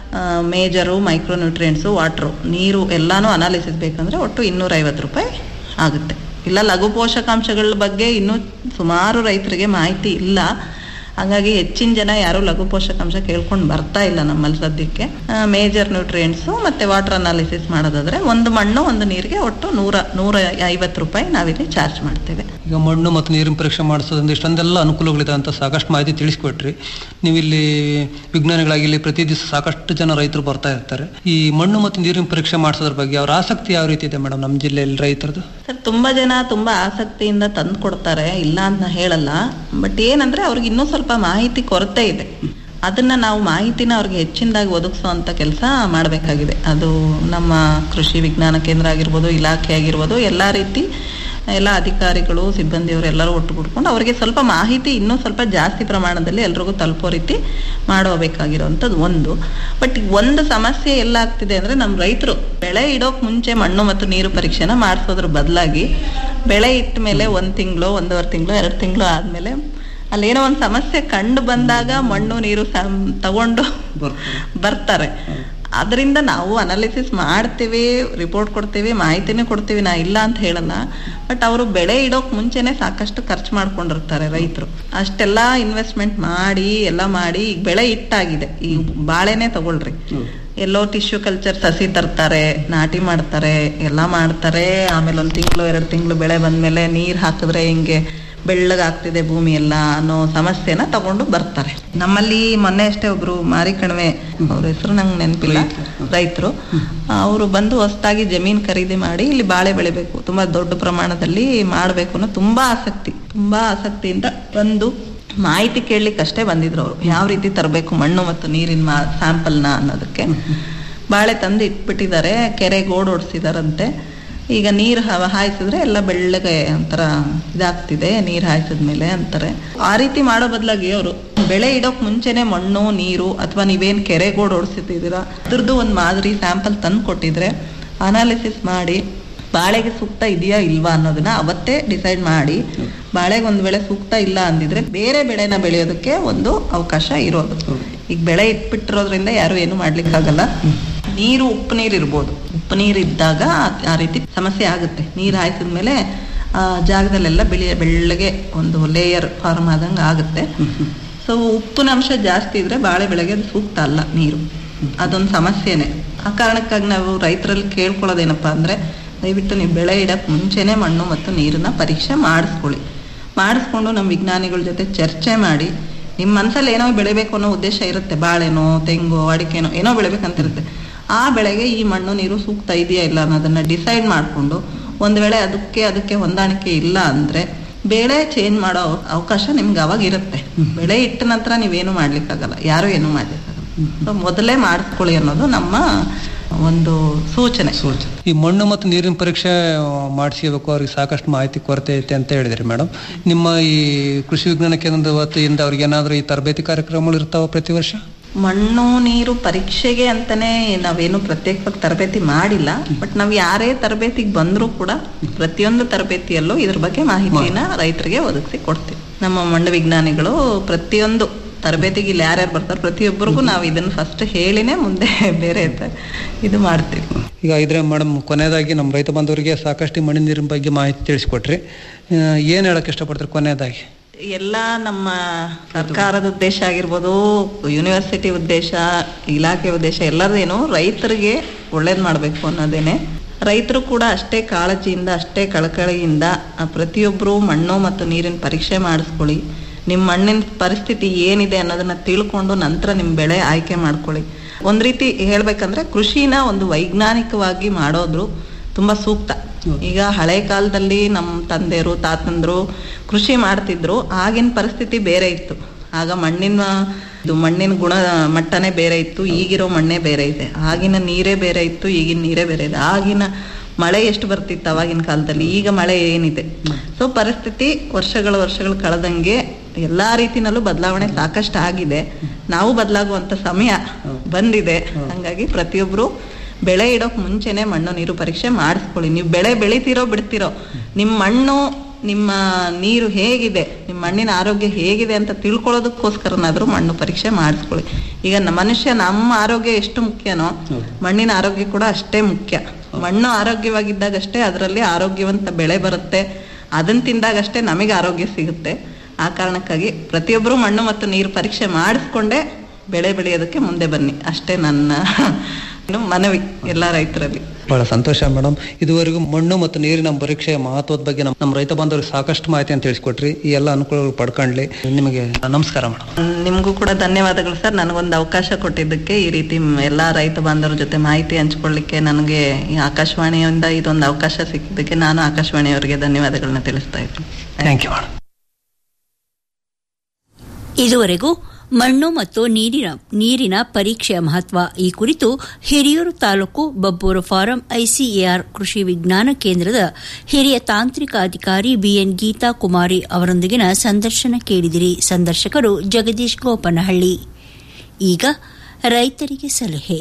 ಮೇಜರು ಮೈಕ್ರೋ ನ್ಯೂಟ್ರಿಯೆಂಟ್ಸು ವಾಟ್ರು ನೀರು ಎಲ್ಲಾನು ಅನಾಲಿಸಿಸ್ ಬೇಕಂದ್ರೆ ಒಟ್ಟು ಇನ್ನೂರ ಐವತ್ತು ರೂಪಾಯಿ ಆಗುತ್ತೆ ಇಲ್ಲ ಲಘು ಪೋಷಕಾಂಶಗಳ ಬಗ್ಗೆ ಇನ್ನೂ ಸುಮಾರು ರೈತರಿಗೆ ಮಾಹಿತಿ ಇಲ್ಲ ಹಾಗಾಗಿ ಹೆಚ್ಚಿನ ಜನ ಯಾರು ಲಘು ಪೋಷಕಾಂಶ ಕೇಳ್ಕೊಂಡು ಬರ್ತಾ ಇಲ್ಲ ನಮ್ಮಲ್ಲಿ ಸದ್ಯಕ್ಕೆ ಮೇಜರ್ ನ್ಯೂಟ್ರಿಯೆಂಟ್ಸು ಮತ್ತೆ ವಾಟರ್ ಅನಾಲಿಸಿಸ್ ಮಾಡೋದಾದ್ರೆ ಒಂದು ಮಣ್ಣು ಒಂದು ನೀರಿಗೆ ಒಟ್ಟು ನೂರ ನೂರ ಐವತ್ತು ರೂಪಾಯಿ ನಾವಿಲ್ಲಿ ಚಾರ್ಜ್ ಮಾಡ್ತೇವೆ ಈಗ ಮಣ್ಣು ಮತ್ತು ನೀರಿನ ಪರೀಕ್ಷೆ ಮಾಡಿಸೋದ್ರಿಂದ ಇಷ್ಟೊಂದೆಲ್ಲ ಅನುಕೂಲಗಳಿದೆ ಅಂತ ಸಾಕಷ್ಟು ಮಾಹಿತಿ ತಿಳಿಸ್ಕೊಟ್ರಿ ನೀವು ಇಲ್ಲಿ ವಿಜ್ಞಾನಿಗಳಾಗಿ ಇಲ್ಲಿ ಪ್ರತಿ ದಿವಸ ಸಾಕಷ್ಟು ಜನ ರೈತರು ಬರ್ತಾ ಇರ್ತಾರೆ ಈ ಮಣ್ಣು ಮತ್ತು ನೀರಿನ ಪರೀಕ್ಷೆ ಮಾಡಿಸೋದ್ರ ಬಗ್ಗೆ ಅವ್ರ ಆಸಕ್ತಿ ಯಾವ ರೀತಿ ಇದೆ ಮೇಡಮ್ ನಮ್ಮ ಜಿಲ್ಲೆಯಲ್ಲಿ ರೈತರದ್ದು ಸರ್ ತುಂಬಾ ಜನ ತುಂಬಾ ಆಸಕ್ತಿಯಿಂದ ತಂದು ಕೊಡ್ತಾರೆ ಇಲ್ಲ ಅಂತ ನಾ ಹೇಳಲ್ಲ ಬಟ್ ಏನಂದ್ರೆ ಅವ್ರಿಗೆ ಇನ್ನೂ ಸ್ವಲ್ಪ ಮಾಹಿತಿ ಕೊರತೆ ಇದೆ ಅದನ್ನ ನಾವು ಮಾಹಿತಿನ ಅವ್ರಿಗೆ ಹೆಚ್ಚಿನದಾಗಿ ಒದಗಿಸುವಂತ ಕೆಲಸ ಮಾಡಬೇಕಾಗಿದೆ ಅದು ನಮ್ಮ ಕೃಷಿ ವಿಜ್ಞಾನ ಕೇಂದ್ರ ಆಗಿರ್ಬೋದು ಇಲಾಖೆ ಆಗಿರ್ಬೋದು ಎಲ್ಲಾ ರೀತಿ ಎಲ್ಲ ಅಧಿಕಾರಿಗಳು ಸಿಬ್ಬಂದಿಯವರು ಎಲ್ಲರೂ ಒಟ್ಟುಗೂಡ್ಕೊಂಡು ಅವರಿಗೆ ಸ್ವಲ್ಪ ಮಾಹಿತಿ ಇನ್ನೂ ಸ್ವಲ್ಪ ಜಾಸ್ತಿ ಪ್ರಮಾಣದಲ್ಲಿ ಎಲ್ರಿಗೂ ತಲುಪೋ ರೀತಿ ಮಾಡಬೇಕಾಗಿರೋಂಥದ್ದು ಒಂದು ಬಟ್ ಒಂದು ಸಮಸ್ಯೆ ಎಲ್ಲ ಆಗ್ತಿದೆ ಅಂದ್ರೆ ನಮ್ಮ ರೈತರು ಬೆಳೆ ಇಡೋಕ್ ಮುಂಚೆ ಮಣ್ಣು ಮತ್ತು ನೀರು ಪರೀಕ್ಷೆನ ಮಾಡಿಸೋದ್ರ ಬದಲಾಗಿ ಬೆಳೆ ಇಟ್ಟ ಮೇಲೆ ಒಂದ್ ತಿಂಗಳು ಒಂದೂವರೆ ತಿಂಗಳು ಎರಡು ತಿಂಗಳು ಆದ್ಮೇಲೆ ಅಲ್ಲೇನೋ ಒಂದು ಸಮಸ್ಯೆ ಕಂಡು ಬಂದಾಗ ಮಣ್ಣು ನೀರು ಸಂ- ತಗೊಂಡು ಬರ್ತಾರೆ ಅದರಿಂದ ನಾವು ಅನಾಲಿಸಿಸ್ ಮಾಡ್ತೀವಿ ರಿಪೋರ್ಟ್ ಕೊಡ್ತೀವಿ ಮಾಹಿತಿನೂ ಕೊಡ್ತೀವಿ ನಾ ಇಲ್ಲ ಅಂತ ಹೇಳಲ್ಲ ಬಟ್ ಅವರು ಬೆಳೆ ಇಡೋಕ್ ಮುಂಚೆನೆ ಸಾಕಷ್ಟು ಖರ್ಚು ಮಾಡ್ಕೊಂಡಿರ್ತಾರೆ ರೈತರು ಅಷ್ಟೆಲ್ಲ ಇನ್ವೆಸ್ಟ್ಮೆಂಟ್ ಮಾಡಿ ಎಲ್ಲ ಮಾಡಿ ಈಗ ಬೆಳೆ ಇಟ್ಟಾಗಿದೆ ಈ ಬಾಳೆನೆ ತಗೊಳ್ರಿ ಎಲ್ಲೋ ಟಿಶ್ಯೂ ಕಲ್ಚರ್ ಸಸಿ ತರ್ತಾರೆ ನಾಟಿ ಮಾಡ್ತಾರೆ ಎಲ್ಲ ಮಾಡ್ತಾರೆ ಆಮೇಲೆ ಒಂದ್ ತಿಂಗಳು ಎರಡು ತಿಂಗಳು ಬೆಳೆ ಬಂದ್ಮೇಲೆ ನೀರ್ ಹಾಕಿದ್ರೆ ಹಿಂಗೆ ಬೆಳ್ಳಗಾಗ್ತಿದೆ ಭೂಮಿ ಎಲ್ಲ ಅನ್ನೋ ಸಮಸ್ಯೆನ ತಗೊಂಡು ಬರ್ತಾರೆ ನಮ್ಮಲ್ಲಿ ಮೊನ್ನೆ ಅಷ್ಟೇ ಒಬ್ರು ಮಾರಿ ಕಣಿವೆ ಅವ್ರ ಹೆಸರು ನಂಗೆ ನೆನಪಿಲ್ಲ ರೈತರು ಅವರು ಬಂದು ಹೊಸದಾಗಿ ಜಮೀನ್ ಖರೀದಿ ಮಾಡಿ ಇಲ್ಲಿ ಬಾಳೆ ಬೆಳಿಬೇಕು ತುಂಬಾ ದೊಡ್ಡ ಪ್ರಮಾಣದಲ್ಲಿ ಮಾಡ್ಬೇಕು ಅನ್ನೋ ತುಂಬಾ ಆಸಕ್ತಿ ತುಂಬಾ ಆಸಕ್ತಿಯಿಂದ ಬಂದು ಮಾಹಿತಿ ಕೇಳಲಿಕ್ಕೆ ಅಷ್ಟೇ ಬಂದಿದ್ರು ಅವರು ಯಾವ ರೀತಿ ತರಬೇಕು ಮಣ್ಣು ಮತ್ತು ನೀರಿನ ಮಾ ಸ್ಯಾಂಪಲ್ನ ಅನ್ನೋದಕ್ಕೆ ಬಾಳೆ ತಂದು ಇಟ್ಬಿಟ್ಟಿದ್ದಾರೆ ಕೆರೆ ಗೋಡ್ ಓಡಿಸಿದಾರಂತೆ ಈಗ ನೀರು ಹವ ಹಾಯಿಸಿದ್ರೆ ಎಲ್ಲ ಬೆಳ್ಳಗೆ ಒಂಥರ ಇದಾಗ್ತಿದೆ ನೀರು ಹಾಯಿಸಿದ್ಮೇಲೆ ಅಂತಾರೆ ಆ ರೀತಿ ಮಾಡೋ ಬದಲಾಗಿ ಅವರು ಬೆಳೆ ಇಡೋಕ್ ಮುಂಚೆನೆ ಮಣ್ಣು ನೀರು ಅಥವಾ ನೀವೇನ್ ಕೆರೆ ಗೋಡ್ ಓಡಿಸಿದ್ದೀರಾ ಅದ್ರದ್ದು ಒಂದು ಮಾದರಿ ಸ್ಯಾಂಪಲ್ ತಂದು ಕೊಟ್ಟಿದ್ರೆ ಅನಾಲಿಸಿಸ್ ಮಾಡಿ ಬಾಳೆಗೆ ಸೂಕ್ತ ಇದೆಯಾ ಇಲ್ವಾ ಅನ್ನೋದನ್ನ ಅವತ್ತೇ ಡಿಸೈಡ್ ಮಾಡಿ ಬಾಳೆಗೆ ಒಂದ್ ವೇಳೆ ಸೂಕ್ತ ಇಲ್ಲ ಅಂದಿದ್ರೆ ಬೇರೆ ಬೆಳೆನ ಬೆಳೆಯೋದಕ್ಕೆ ಒಂದು ಅವಕಾಶ ಇರೋದು ಈಗ ಬೆಳೆ ಇಟ್ಬಿಟ್ಟಿರೋದ್ರಿಂದ ಯಾರು ಏನು ಮಾಡ್ಲಿಕ್ಕಾಗಲ್ಲ ನೀರು ಉಪ್ಪು ನೀರು ಇರ್ಬೋದು ಉಪ್ಪು ನೀರು ಇದ್ದಾಗ ಆ- ಆ ರೀತಿ ಸಮಸ್ಯೆ ಆಗುತ್ತೆ ನೀರು ಹಾಯಿಸಿದ್ಮೇಲೆ ಆ ಜಾಗದಲ್ಲೆಲ್ಲ ಬೆಳೆ ಬೆಳ್ಳಗೆ ಒಂದು ಲೇಯರ್ ಫಾರ್ಮ್ ಆದಂಗೆ ಆಗುತ್ತೆ ಸೊ ಉಪ್ಪಿನ ಅಂಶ ಜಾಸ್ತಿ ಇದ್ರೆ ಬಾಳೆ ಬೆಳೆಗೆ ಅದು ಸೂಕ್ತ ಅಲ್ಲ ನೀರು ಅದೊಂದು ಸಮಸ್ಯೆನೆ ಆ ಕಾರಣಕ್ಕಾಗಿ ನಾವು ರೈತರಲ್ಲಿ ಕೇಳ್ಕೊಳ್ಳೋದೇನಪ್ಪಾ ಅಂದ್ರೆ ದಯವಿಟ್ಟು ನೀವು ಬೆಳೆ ಇಡಕ್ ಮುಂಚೆನೆ ಮಣ್ಣು ಮತ್ತು ನೀರನ್ನ ಪರೀಕ್ಷೆ ಮಾಡಿಸ್ಕೊಳ್ಳಿ ಮಾಡಿಸ್ಕೊಂಡು ನಮ್ಮ ವಿಜ್ಞಾನಿಗಳ ಜೊತೆ ಚರ್ಚೆ ಮಾಡಿ ನಿಮ್ಮ ಮನಸ್ಸಲ್ಲಿ ಏನೋ ಬೆಳಿಬೇಕು ಅನ್ನೋ ಉದ್ದೇಶ ಇರುತ್ತೆ ಬಾಳೆನೋ ತೆಂಗು ಅಡಿಕೆನೋ ಏನೋ ಬೆಳಿಬೇಕಂತ ಇರುತ್ತೆ ಆ ಬೆಳೆಗೆ ಈ ಮಣ್ಣು ನೀರು ಸೂಕ್ತ ಇದೆಯಾ ಇಲ್ಲ ಅನ್ನೋದನ್ನ ಡಿಸೈಡ್ ಮಾಡಿಕೊಂಡು ಒಂದ್ ವೇಳೆ ಅದಕ್ಕೆ ಅದಕ್ಕೆ ಹೊಂದಾಣಿಕೆ ಇಲ್ಲ ಅಂದ್ರೆ ಬೆಳೆ ಚೇಂಜ್ ಮಾಡೋ ಅವಕಾಶ ನಿಮ್ಗೆ ಅವಾಗ ಇರುತ್ತೆ ಬೆಳೆ ಇಟ್ಟ ನಂತರ ನೀವೇನು ಮಾಡ್ಲಿಕ್ಕಾಗಲ್ಲ ಯಾರು ಏನು ಮಾಡ್ಲಿಕ್ಕಾಗಲ್ಲ So ಮೊದಲೇ ಮಾಡಿಸ್ಕೊಳ್ಳಿ ಅನ್ನೋದು ನಮ್ಮ ಒಂದು ಸೂಚನೆ ಈ ಮಣ್ಣು ಮತ್ತು ನೀರಿನ ಪರೀಕ್ಷೆ ಮಾಡಿಸಬೇಕು ಅವ್ರಿಗೆ ಸಾಕಷ್ಟು ಮಾಹಿತಿ ಕೊರತೆ ಐತೆ ಅಂತ ಹೇಳಿದ್ರಿ ಮೇಡಮ್ ನಿಮ್ಮ ಈ ಕೃಷಿ ವಿಜ್ಞಾನ ಕೇಂದ್ರದ ವತಿಯಿಂದ ಅವ್ರಿಗೆ ಏನಾದರೂ ಈ ತರಬೇತಿ ಕಾರ್ಯಕ್ರಮಗಳು ಇರ್ತಾವ ಪ್ರತಿ ವರ್ಷ ಮಣ್ಣು ನೀರು ಪರೀಕ್ಷೆಗೆ ಅಂತಾನೆ ನಾವೇನು ಪ್ರತ್ಯೇಕವಾಗಿ ತರಬೇತಿ ಮಾಡಿಲ್ಲ ಬಟ್ ನಾವ್ ಯಾರೇ ತರಬೇತಿಗೆ ಬಂದ್ರೂ ಕೂಡ ಪ್ರತಿಯೊಂದು ತರಬೇತಿಯಲ್ಲೂ ಇದ್ರ ಬಗ್ಗೆ ಮಾಹಿತಿನ ರೈತರಿಗೆ ಒದಗಿಸಿ ಕೊಡ್ತೀವಿ ನಮ್ಮ ಮಣ್ಣು ವಿಜ್ಞಾನಿಗಳು ಪ್ರತಿಯೊಂದು ತರಬೇತಿಗೆ ಇಲ್ಲಿ ಯಾರ್ಯಾರು ಬರ್ತಾರೆ ಪ್ರತಿಯೊಬ್ಬರಿಗೂ ನಾವು ಇದನ್ನ ಫಸ್ಟ್ ಹೇಳಿನೇ ಮುಂದೆ ಬೇರೆ ತ- ಇದು ಮಾಡ್ತೀವಿ ಈಗ ಇದ್ರೆ ಮೇಡಮ್ ಕೊನೆಯದಾಗಿ ನಮ್ಮ ರೈತ ಬಾಂಧವರಿಗೆ ಸಾಕಷ್ಟು ಈ ಮಣ್ಣಿನ ನೀರಿನ ಬಗ್ಗೆ ಮಾಹಿತಿ ತಿಳಿಸ್ಕೊಟ್ರಿ ಆ, ಏನ್ ಹೇಳಕ್ ಇಷ್ಟಪಡ್ತಾರೆ ಕೊನೆಯದಾಗಿ ಎಲ್ಲ ನಮ್ಮ ಸರ್ಕಾರದ ಉದ್ದೇಶ ಆಗಿರ್ಬೋದು ಯೂನಿವರ್ಸಿಟಿ ಉದ್ದೇಶ ಇಲಾಖೆ ಉದ್ದೇಶ ಎಲ್ಲರದೇನು ರೈತರಿಗೆ ಒಳ್ಳೇದ್ ಮಾಡ್ಬೇಕು ಅನ್ನೋದೇನೆ ರೈತರು ಕೂಡ ಅಷ್ಟೇ ಕಾಳಜಿಯಿಂದ ಅಷ್ಟೇ ಕಳಕಳಿಯಿಂದ ಆ, ಪ್ರತಿಯೊಬ್ರು ಮಣ್ಣು ಮತ್ತು ನೀರಿನ ಪರೀಕ್ಷೆ ಮಾಡಿಸ್ಕೊಳ್ಳಿ ನಿಮ್ಮ ಮಣ್ಣಿನ ಪರಿಸ್ಥಿತಿ ಏನಿದೆ ಅನ್ನೋದನ್ನ ತಿಳ್ಕೊಂಡು ನಂತರ ನಿಮ್ ಬೆಳೆ ಆಯ್ಕೆ ಮಾಡ್ಕೊಳ್ಳಿ ಒಂದ್ ರೀತಿ ಹೇಳ್ಬೇಕಂದ್ರೆ ಕೃಷಿನ ಒಂದು ವೈಜ್ಞಾನಿಕವಾಗಿ ಮಾಡೋದು ತುಂಬಾ ಸೂಕ್ತ ಈಗ ಹಳೆ ಕಾಲದಲ್ಲಿ ನಮ್ಮ ತಂದೆಯರು ತಾತಂದ್ರು ಕೃಷಿ ಮಾಡ್ತಿದ್ರು ಆಗಿನ ಪರಿಸ್ಥಿತಿ ಬೇರೆ ಇತ್ತು ಆಗ ಮಣ್ಣಿನ ಇದು ಮಣ್ಣಿನ ಗುಣ ಮಟ್ಟನೇ ಬೇರೆ ಇತ್ತು ಈಗಿರೋ ಮಣ್ಣೇ ಬೇರೆ ಇದೆ ಆಗಿನ ನೀರೇ ಬೇರೆ ಇತ್ತು ಈಗಿನ ನೀರೇ ಬೇರೆ ಇದೆ ಆಗಿನ ಮಳೆ ಎಷ್ಟು ಬರ್ತಿತ್ತು ಅವಾಗಿನ ಕಾಲದಲ್ಲಿ ಈಗ ಮಳೆ ಏನಿದೆ ಸೊ ಪರಿಸ್ಥಿತಿ ವರ್ಷಗಳ ವರ್ಷಗಳು ಕಳೆದಂಗೆ ಎಲ್ಲಾ ರೀತಿನಲ್ಲೂ ಬದಲಾವಣೆ ಸಾಕಷ್ಟು ಆಗಿದೆ ನಾವು ಬದಲಾಗುವಂತ ಸಮಯ ಬಂದಿದೆ ಹಂಗಾಗಿ ಪ್ರತಿಯೊಬ್ರು ಬೆಳೆ ಇಡೋಕ್ ಮುಂಚೆನೆ ಮಣ್ಣು ನೀರು ಪರೀಕ್ಷೆ ಮಾಡಿಸ್ಕೊಳ್ಳಿ ನೀವು ಬೆಳೆ ಬೆಳಿತೀರೋ ಬಿಡ್ತಿರೋ ನಿಮ್ಮ ಮಣ್ಣು ನಿಮ್ಮ ನೀರು ಹೇಗಿದೆ ನಿಮ್ಮ ಮಣ್ಣಿನ ಆರೋಗ್ಯ ಹೇಗಿದೆ ಅಂತ ತಿಳ್ಕೊಳ್ಳೋದಕ್ಕೋಸ್ಕರನಾದ್ರೂ ಮಣ್ಣು ಪರೀಕ್ಷೆ ಮಾಡಿಸ್ಕೊಳ್ಳಿ ಈಗ ನ- ಮನುಷ್ಯ ನಮ್ಮ ಆರೋಗ್ಯ ಎಷ್ಟು ಮುಖ್ಯನೋ ಮಣ್ಣಿನ ಆರೋಗ್ಯ ಕೂಡ ಅಷ್ಟೇ ಮುಖ್ಯ ಮಣ್ಣು ಆರೋಗ್ಯವಾಗಿದ್ದಾಗಷ್ಟೇ ಅದರಲ್ಲಿ ಆರೋಗ್ಯವಂತ ಬೆಳೆ ಬರುತ್ತೆ ಅದನ್ನ ತಿಂದಾಗಷ್ಟೇ ನಮಗೆ ಆರೋಗ್ಯ ಸಿಗುತ್ತೆ ಆ ಕಾರಣಕ್ಕಾಗಿ ಪ್ರತಿಯೊಬ್ಬರು ಮಣ್ಣು ಮತ್ತು ನೀರು ಪರೀಕ್ಷೆ ಮಾಡಿಸ್ಕೊಂಡೇ ಬೆಳೆ ಬೆಳೆಯೋದಕ್ಕೆ ಮುಂದೆ ಬನ್ನಿ ಅಷ್ಟೇ ನನ್ನ ಏನು ಮನವಿ ಎಲ್ಲ ರೈತರಲ್ಲಿ ಬಹಳ ಸಂತೋಷ ಮೇಡಮ್ ಇದುವರೆಗೂ ಮಣ್ಣು ಮತ್ತು ನೀರಿನ ಪರೀಕ್ಷೆಯ ಮಹತ್ವದ ಬಗ್ಗೆ ನಮ್ಮ ನಮ್ಮ ರೈತ ಬಾಂಧವರಿಗೆ ಸಾಕಷ್ಟು ಮಾಹಿತಿಯನ್ನು ತಿಳಿಸ್ಕೊಟ್ರಿ ಈ ಎಲ್ಲ ಅನುಕೂಲಗಳು ಪಡ್ಕೊಂಡ್ಲಿ ನಿಮಗೆ ನಮಸ್ಕಾರ ಮೇಡಮ್ ನಿಮಗೂ ಕೂಡ ಧನ್ಯವಾದಗಳು ಸರ್ ನನಗೊಂದು ಅವಕಾಶ ಕೊಟ್ಟಿದ್ದಕ್ಕೆ ಈ ರೀತಿ ಮ್- ಎಲ್ಲಾ ರೈತ ಬಾಂಧವರ ಜೊತೆ ಮಾಹಿತಿ ಹಂಚ್ಕೊಳ್ಳಿಕ್ಕೆ ನನಗೆ ಈ ಆಕಾಶವಾಣಿಯಿಂದ ಇದೊಂದು ಅವಕಾಶ ಸಿಕ್ಕಿದ್ದಕ್ಕೆ ನಾನು ಆಕಾಶವಾಣಿಯವರಿಗೆ ಧನ್ಯವಾದಗಳನ್ನ ತಿಳಿಸ್ತಾ ಇದ್ದೀನಿ ಥ್ಯಾಂಕ್ ಯು ಮೇಡಮ್ ಇದುವರೆಗೂ ಮಣ್ಣು ಮತ್ತು ನೀರಿನ ನೀರಿನ ಪರೀಕ್ಷೆಯ ಮಹತ್ವ ಈ ಕುರಿತು ಹಿರಿಯೂರು ತಾಲೂಕು ಬಬ್ಬೂರು ಫಾರಂ ಐಸಿಎಆರ್ ಕೃಷಿ ವಿಜ್ಞಾನ ಕೇಂದ್ರದ ಹಿರಿಯ ತಾಂತ್ರಿಕ ಅಧಿಕಾರಿ ಬಿಎನ್ ಗೀತಾ ಕುಮಾರಿ ಅವರೊಂದಿಗಿನ ಸಂದರ್ಶನ ಕೇಳಿದಿರಿ ಸಂದರ್ಶಕರು ಜಗದೀಶ್ ಗೋಪನಹಳ್ಳಿ ಈಗ ರೈತರಿಗೆ ಸಲಹೆ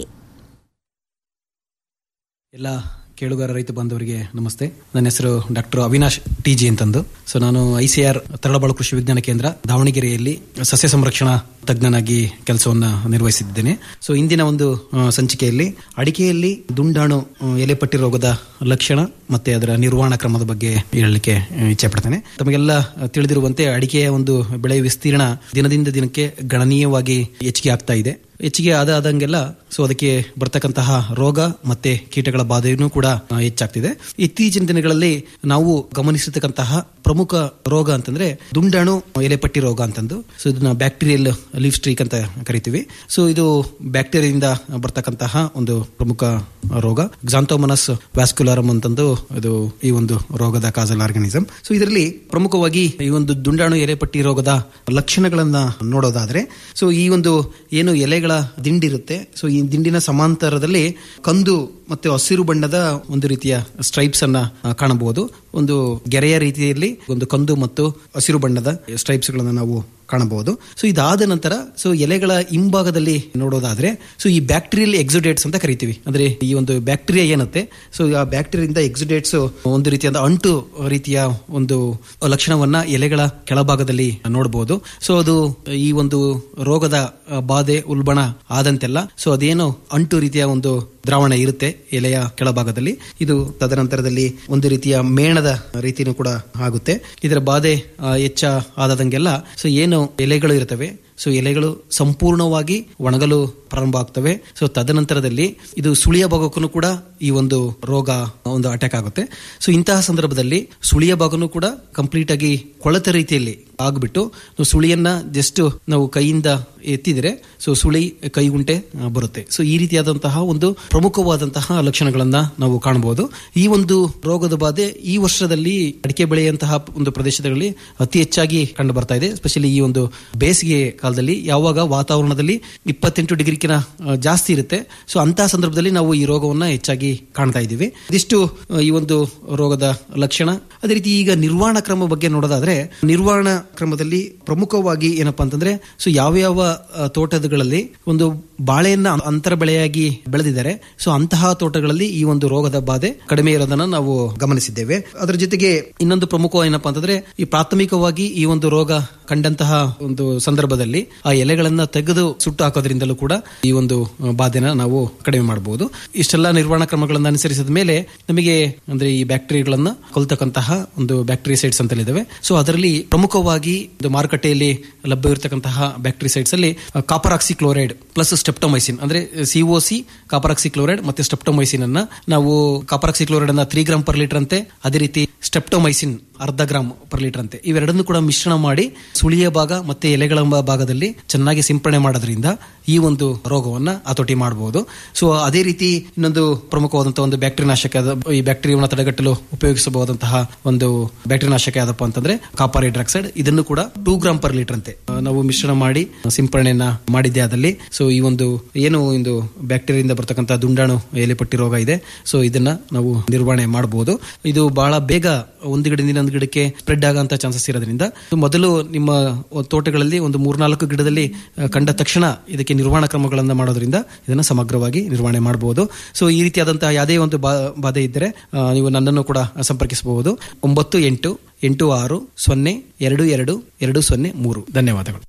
ಎಲ್ಲ ಕೇಳುಗರ ರೈತ ಬಾಂಧವರಿಗೆ ನಮಸ್ತೆ ನನ್ನ ಹೆಸರು ಡಾಕ್ಟರ್ ಅವಿನಾಶ್ ಟಿ ಜಿ ಅಂತಂದು ಸೊ ನಾನು ಐಸಿಆರ್ ತರಳಬಾಳು ಕೃಷಿ ವಿಜ್ಞಾನ ಕೇಂದ್ರ ದಾವಣಗೆರೆಯಲ್ಲಿ ಸಸ್ಯ ಸಂರಕ್ಷಣಾ ತಜ್ಞನಾಗಿ ಕೆಲಸವನ್ನ ನಿರ್ವಹಿಸಿದ್ದೇನೆ ಸೊ ಇಂದಿನ ಒಂದು ಆ, ಸಂಚಿಕೆಯಲ್ಲಿ ಅಡಿಕೆಯಲ್ಲಿ ದುಂಡಾಣು ಆ, ಎಲೆಪಟ್ಟಿ ರೋಗದ ಲಕ್ಷಣ ಮತ್ತೆ ಅದರ ನಿರ್ವಹಣಾ ಕ್ರಮದ ಬಗ್ಗೆ ಹೇಳಲಿಕ್ಕೆ ಆ, ಇಚ್ಛೆ ಪಡ್ತೇನೆ ತಮಗೆಲ್ಲ ತಿಳಿದಿರುವಂತೆ ಅಡಿಕೆಯ ಒಂದು ಬೆಳೆ ವಿಸ್ತೀರ್ಣ ದಿನದಿಂದ ದಿನಕ್ಕೆ ಗಣನೀಯವಾಗಿ ಹೆಚ್ಚಿಗೆ ಆಗ್ತಾ ಇದೆ ಹೆಚ್ಚಿಗೆ ಆದ ಆದಂಗೆಲ್ಲ ಸೊ ಅದಕ್ಕೆ ಬರ್ತಕ್ಕಂತಹ ರೋಗ ಮತ್ತೆ ಕೀಟಗಳ ಬಾಧೆಯೂ ಕೂಡ ಆ, ಹೆಚ್ಚಾಗ್ತಿದೆ ಇತ್ತೀಚಿನ ದಿನಗಳಲ್ಲಿ ನಾವು ಗಮನಿಸಿರ್ತಕ್ಕಂತಹ ಪ್ರಮುಖ ರೋಗ ಅಂತಂದ್ರೆ ದುಂಡಾಣು ಎಲೆಪಟ್ಟಿ ರೋಗ ಅಂತಂದು ಸೊ ಇದನ್ನ ಬ್ಯಾಕ್ಟೀರಿಯಲ್ ಲೀವ್ ಸ್ಟ್ರೀಕ್ ಅಂತ ಕರಿತೀವಿ ಸೊ ಇದು ಬ್ಯಾಕ್ಟೀರಿಯಿಂದ ಬರ್ತಕ್ಕಂತಹ ಒಂದು ಪ್ರಮುಖ ರೋಗ ಗ್ಸಾಂಥೋಮನಸ್ ವ್ಯಾಸ್ಕ್ಯುಲಾರಮ್ ಅಂತಂದು ಇದು ಈ ಒಂದು ರೋಗದ ಕಾಸಲ್ ಆರ್ಗನಿಸಮ್ ಸೊ ಇದರಲ್ಲಿ ಪ್ರಮುಖವಾಗಿ ಈ ಒಂದು ದುಂಡಾಣು ಎಲೆಪಟ್ಟಿ ರೋಗದ ಲಕ್ಷಣಗಳನ್ನ ನೋಡೋದಾದ್ರೆ ಸೊ ಈ ಒಂದು ಏನು ಎಲೆಗಳ ದಿಂಡಿರುತ್ತೆ ಸೊ ಈ ದಿಂಡಿನ ಸಮಾಂತರದಲ್ಲಿ ಕಂದು ಮತ್ತೆ ಹಸಿರು ಬಣ್ಣದ ಒಂದು ರೀತಿಯ ಸ್ಟ್ರೈಪ್ಸ್ ಅನ್ನ ಆ, ಕಾಣಬಹುದು ಒಂದು ಗೆರೆಯ ರೀತಿಯಲ್ಲಿ ಒಂದು ಕಂದು ಮತ್ತು ಹಸಿರು ಬಣ್ಣದ ಸ್ಟ್ರೈಪ್ಸ್ ಗಳನ್ನ ನಾವು ಕಾಣಬಹುದು ಸೊ ಇದಾದ ನಂತರ ಸೊ ಎಲೆಗಳ ಹಿಂಭಾಗದಲ್ಲಿ ನೋಡೋದಾದ್ರೆ ಸೊ ಈ ಬ್ಯಾಕ್ಟೀರಿಯಲ್ ಎಕ್ಸುಡೇಟ್ಸ್ ಅಂತ ಕರಿತೀವಿ ಅಂದ್ರೆ ಈ ಒಂದು ಬ್ಯಾಕ್ಟೀರಿಯಾ ಏನತ್ತೆ ಸೊ ಆ ಬ್ಯಾಕ್ಟೀರಿಯಿಂದ ಎಕ್ಸುಡೇಟ್ಸ್ ಒಂದು ರೀತಿಯಾದ ಅಂಟು ರೀತಿಯ ಒಂದು ಲಕ್ಷಣವನ್ನ ಎಲೆಗಳ ಕೆಳಭಾಗದಲ್ಲಿ ನೋಡಬಹುದು ಸೊ ಅದು ಈ ಒಂದು ರೋಗದ ಆ, ಬಾಧೆ ಉಲ್ಬಣ ಆದಂತೆಲ್ಲ ಸೊ ಅದೇನು ಅಂಟು ರೀತಿಯ ಒಂದು ದ್ರಾವಣ ಇರುತ್ತೆ ಎಲೆಯ ಕೆಳಭಾಗದಲ್ಲಿ ಇದು ತದನಂತರದಲ್ಲಿ ಒಂದು ರೀತಿಯ ಮೇಣದ ರೀತಿನೂ ಕೂಡ ಆಗುತ್ತೆ ಇದರ ಬಾಧೆ ಆ, ಹೆಚ್ಚ ಆದಂಗೆಲ್ಲ ಸೊ ಏನು ಎಲೆಗಳು ಇರ್ತವೆ ಸೊ ಎಲೆಗಳು ಸಂಪೂರ್ಣವಾಗಿ ಒಣಗಲು ಪ್ರಾರಂಭ ಆಗ್ತವೆ ಸೊ ತದನಂತರದಲ್ಲಿ ಇದು ಸುಳಿಯ ಭಾಗಕ್ಕೂ ಕೂಡ ಈ ಒಂದು ರೋಗ ಒಂದು ಅಟ್ಯಾಕ್ ಆಗುತ್ತೆ ಸೊ ಇಂತಹ ಸಂದರ್ಭದಲ್ಲಿ ಸುಳಿಯ ಭಾಗನೂ ಕೂಡ ಕಂಪ್ಲೀಟ್ ಆಗಿ ಕೊಳೆತ ರೀತಿಯಲ್ಲಿ ಆಗ್ಬಿಟ್ಟು ನಾವು ಸುಳಿಯನ್ನ ಜಸ್ಟ್ ನಾವು ಕೈಯಿಂದ ಎತ್ತಿದ್ರೆ ಸೊ ಸುಳಿ ಕೈಗುಂಟೆ ಆ, ಬರುತ್ತೆ ಸೊ ಈ ರೀತಿಯಾದಂತಹ ಒಂದು ಪ್ರಮುಖವಾದಂತಹ ಲಕ್ಷಣಗಳನ್ನ ನಾವು ಕಾಣಬಹುದು ಈ ಒಂದು ರೋಗದ ಬಾಧೆ ಈ ವರ್ಷದಲ್ಲಿ ಅಡಿಕೆ ಬೆಳೆಯಂತಹ ಒಂದು ಪ್ರದೇಶದಲ್ಲಿ ಅತಿ ಹೆಚ್ಚಾಗಿ ಕಂಡು ಬರ್ತಾ ಇದೆ ಸ್ಪೆಷಲಿ ಈ ಒಂದು ಬೇಸಿಗೆ ಕಾಲದಲ್ಲಿ ಯಾವಾಗ ವಾತಾವರಣದಲ್ಲಿ ಇಪ್ಪತ್ತೆಂಟು ಡಿಗ್ರಿಕಿನ ಆ, ಜಾಸ್ತಿ ಇರುತ್ತೆ ಸೊ ಅಂತಹ ಸಂದರ್ಭದಲ್ಲಿ ನಾವು ಈ ರೋಗವನ್ನ ಹೆಚ್ಚಾಗಿ ಕಾಣ್ತಾ ಇದ್ದೀವಿ ಇದಿಷ್ಟು ಆ, ಈ ಒಂದು ರೋಗದ ಲಕ್ಷಣ ಅದೇ ರೀತಿ ಈಗ ನಿರ್ವಹಣಾ ಕ್ರಮ ಬಗ್ಗೆ ನೋಡೋದಾದ್ರೆ ನಿರ್ವಹಣಾ ಕ್ರಮದಲ್ಲಿ ಪ್ರಮುಖವಾಗಿ ಏನಪ್ಪಾ ಅಂತಂದ್ರೆ ಸೊ ಯಾವ ಯಾವ ಆ, ತೋಟಗಳಲ್ಲಿ ಒಂದು ಬಾಳೆಯನ್ನ ಅಂತರ ಬೆಳೆಯಾಗಿ ಬೆಳೆದಿದ್ದಾರೆ ಸೊ ಅಂತಹ ತೋಟಗಳಲ್ಲಿ ಈ ಒಂದು ರೋಗದ ಬಾಧೆ ಕಡಿಮೆ ಇರೋದನ್ನ ನಾವು ಗಮನಿಸಿದ್ದೇವೆ ಅದರ ಜೊತೆಗೆ ಇನ್ನೊಂದು ಪ್ರಮುಖ ಏನಪ್ಪಾ ಅಂತಂದ್ರೆ ಈ ಪ್ರಾಥಮಿಕವಾಗಿ ಈ ಒಂದು ರೋಗ ಕಂಡಂತಹ ಒಂದು ಸಂದರ್ಭದಲ್ಲಿ ಆ ಎಲೆಗಳನ್ನ ತೆಗೆದು ಸುಟ್ಟು ಹಾಕೋದ್ರಿಂದಲೂ ಕೂಡ ಈ ಒಂದು ಆ, ಬಾಧೆನ ನಾವು ಕಡಿಮೆ ಮಾಡಬಹುದು ಇಷ್ಟೆಲ್ಲ ನಿರ್ವಹಣಾ ಕ್ರಮಗಳನ್ನು ಅನುಸರಿಸಿದ ಮೇಲೆ ನಮಗೆ ಅಂದ್ರೆ ಈ ಬ್ಯಾಕ್ಟೀರಿಯಾಗಳನ್ನ ಕೊಲ್ತಕ್ಕಂತಹ ಒಂದು ಬ್ಯಾಕ್ಟೀರಿಯಸೈಡ್ಸ್ ಅಂತ ಇದಾವೆ ಸೊ ಅದರಲ್ಲಿ ಪ್ರಮುಖವಾಗಿ ಒಂದು ಮಾರುಕಟ್ಟೆಯಲ್ಲಿ ಲಭ್ಯವಿರತಕ್ಕಂತಹ ಬ್ಯಾಕ್ಟೀರಿಸೈಡ್ಸ್ ಅಲ್ಲಿ copper oxy chloride plus streptomycin ಅಂದ್ರೆ ಸಿಒಸಿ ಕಾಪರ್ ಆಕ್ಸಿ ಕ್ಲೋರೈಡ್ ಮತ್ತೆ ಸ್ಟೆಪ್ಟೊಮೈಸಿನ್ ಅನ್ನ ನಾವು ಕಾಪರ್ ಆಕ್ಸಿ ಕ್ಲೋರೈಡ್ ಅನ್ನ ತ್ರೀ ಗ್ರಾಮ್ ಪರ್ ಲೀಟರ್ ಅಂತೆ ಅದೇ ರೀತಿ ಸ್ಟೆಪ್ಟೊಮೈಸಿನ್ ಅರ್ಧ ಗ್ರಾಮ್ ಪರ್ ಲೀಟರ್ ಅಂತೆ ಇವೆರಡನ್ನು ಕೂಡ ಮಿಶ್ರಣ ಮಾಡಿ ಸುಳಿಯ ಭಾಗ ಮತ್ತೆ ಎಲೆಗಳ ಭಾಗದಲ್ಲಿ ಚೆನ್ನಾಗಿ ಸಿಂಪಡಣೆ ಮಾಡೋದ್ರಿಂದ ಈ ಒಂದು ರೋಗವನ್ನ ಹತೋಟಿ ಮಾಡಬಹುದು ಸೊ ಅದೇ ರೀತಿ ಇನ್ನೊಂದು ಪ್ರಮುಖವಾದಂತಹ ಒಂದು ಬ್ಯಾಕ್ಟೀರಿಯಾ ನಾಶಕ ಅದ- ಈ ಬ್ಯಾಕ್ಟೀರಿಯಾವನ್ನು ತಡೆಗಟ್ಟಲು ಉಪಯೋಗಿಸಬಹುದಂತಹ ಒಂದು ಬ್ಯಾಕ್ಟೀರಿಯಾ ನಾಶಕ ಯಾವ್ದಪ್ಪ ಅಂತಂದ್ರೆ ಕಾಪರ್ ಹೈಡ್ರಾಕ್ಸೈಡ್ ಇದನ್ನು ಕೂಡ ಟೂ ಗ್ರಾಮ್ ಪರ್ ಲೀಟರ್ ಅಂತೆ ಆ, ನಾವು ಮಿಶ್ರಣ ಮಾಡಿ ಸಿಂಪಡಣೆಯನ್ನ ಮಾಡಿದ್ದೆ ಆದಲ್ಲಿ ಸೊ ಈ ಒಂದು ಏನು ಒಂದು ಬ್ಯಾಕ್ಟೀರಿಯಿಂದ ಬರ್ತಕ್ಕಂಥ ದುಂಡಾಣು ಎಲೆಪಟ್ಟಿ ರೋಗ ಇದೆ ಸೊ ಇದನ್ನ ನಾವು ನಿರ್ವಹಣೆ ಮಾಡಬಹುದು ಇದು ಬಹಳ ಬೇಗ ಒಂದು ಗಿಡದಿಂದ ಒಂದು ಗಿಡಕ್ಕೆ ಸ್ಪ್ರೆಡ್ ಆಗಂತ ಚಾನ್ಸಸ್ ಇರೋದ್ರಿಂದ ಮೊದಲು ನಿಮ್ಮ ತೋಟಗಳಲ್ಲಿ ಒಂದು ಮೂರ್ನಾಲ್ಕು ಗಿಡದಲ್ಲಿ ಆ, ಕಂಡ ತಕ್ಷಣ ಇದಕ್ಕೆ ನಿರ್ವಹಣಾ ಕ್ರಮಗಳನ್ನು ಮಾಡೋದ್ರಿಂದ ಇದನ್ನು ಸಮಗ್ರವಾಗಿ ನಿರ್ವಹಣೆ ಮಾಡಬಹುದು ಸೊ ಈ ರೀತಿಯಾದಂತಹ ಯಾವುದೇ ಒಂದು ಬಾ- ಬಾಧೆ ಇದ್ದರೆ ಆ, ನೀವು ನನ್ನನ್ನು ಕೂಡ ಸಂಪರ್ಕಿಸಬಹುದು ಒಂಬತ್ತು ಎಂಟು ಎಂಟು ಆರು ಸೊನ್ನೆ ಎರಡು ಎರಡು ಎರಡು ಸೊನ್ನೆ ಮೂರು ಧನ್ಯವಾದಗಳು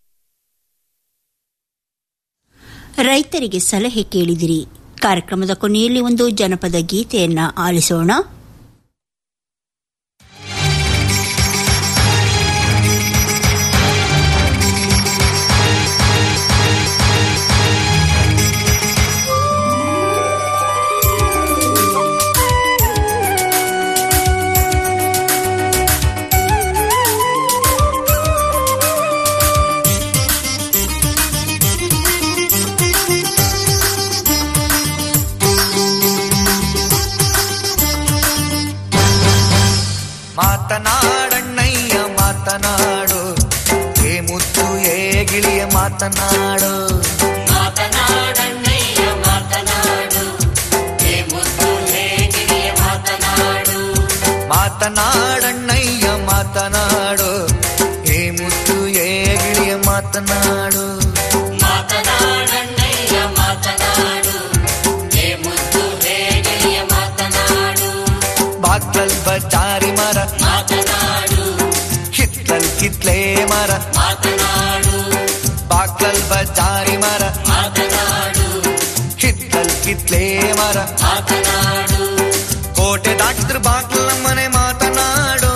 ರೈತರಿಗೆ ಸಲಹೆ ಕೇಳಿದಿರಿ ಕಾರ್ಯಕ್ರಮದ ಕೊನೆಯಲ್ಲಿ ಒಂದು ಜನಪದ ಗೀತೆಯನ್ನ ಆಲಿಸೋಣ Thank you. ಏ ಮುತ್ತು ಏ ಗಿಳಿಯ ಮಾತನಾಡು ಮಾತನಾಡಣ್ಣಯ್ಯ ಮಾತನಾಡು ಹೇ ಮುದ್ದು ಹೇ ಗಿರಿಯ ಮಾತನಾಡು ಮಾತನಾಡಣ್ಣಯ್ಯ ಮಾತನಾಡು ಏ ಮುತ್ತು ಏ ಗಿಳಿಯ ಮಾತನಾಡು ಮಾತನಾಡಣ್ಣಯ್ಯ ಮಾತನಾಡು ಹೇ ಮುದ್ದು ಹೇ ಗಿರಿಯ ಮಾತನಾಡು ಬಾಗ್ಲಲ್ ಬಚಾರಿ ಮರ ಮಾತನಾಡು ಹಿತ್ತಲ್ ಕಿತ್ಲೆ ಮರ ಮಾತನಾಡು ಬಾಗ್ಲಲ್ ಬಚಾರಿ ಮರ ಮಾತನಾಡು ಹಿತ್ತಲ್ ಕಿತ್ಲೆ ಮರ ಮಾತನಾಡು ಕೋಟೆ ದಾಟಿದ್ರ ಬಾಗ್ಲ ಮನೆ ಮಾತನಾಡು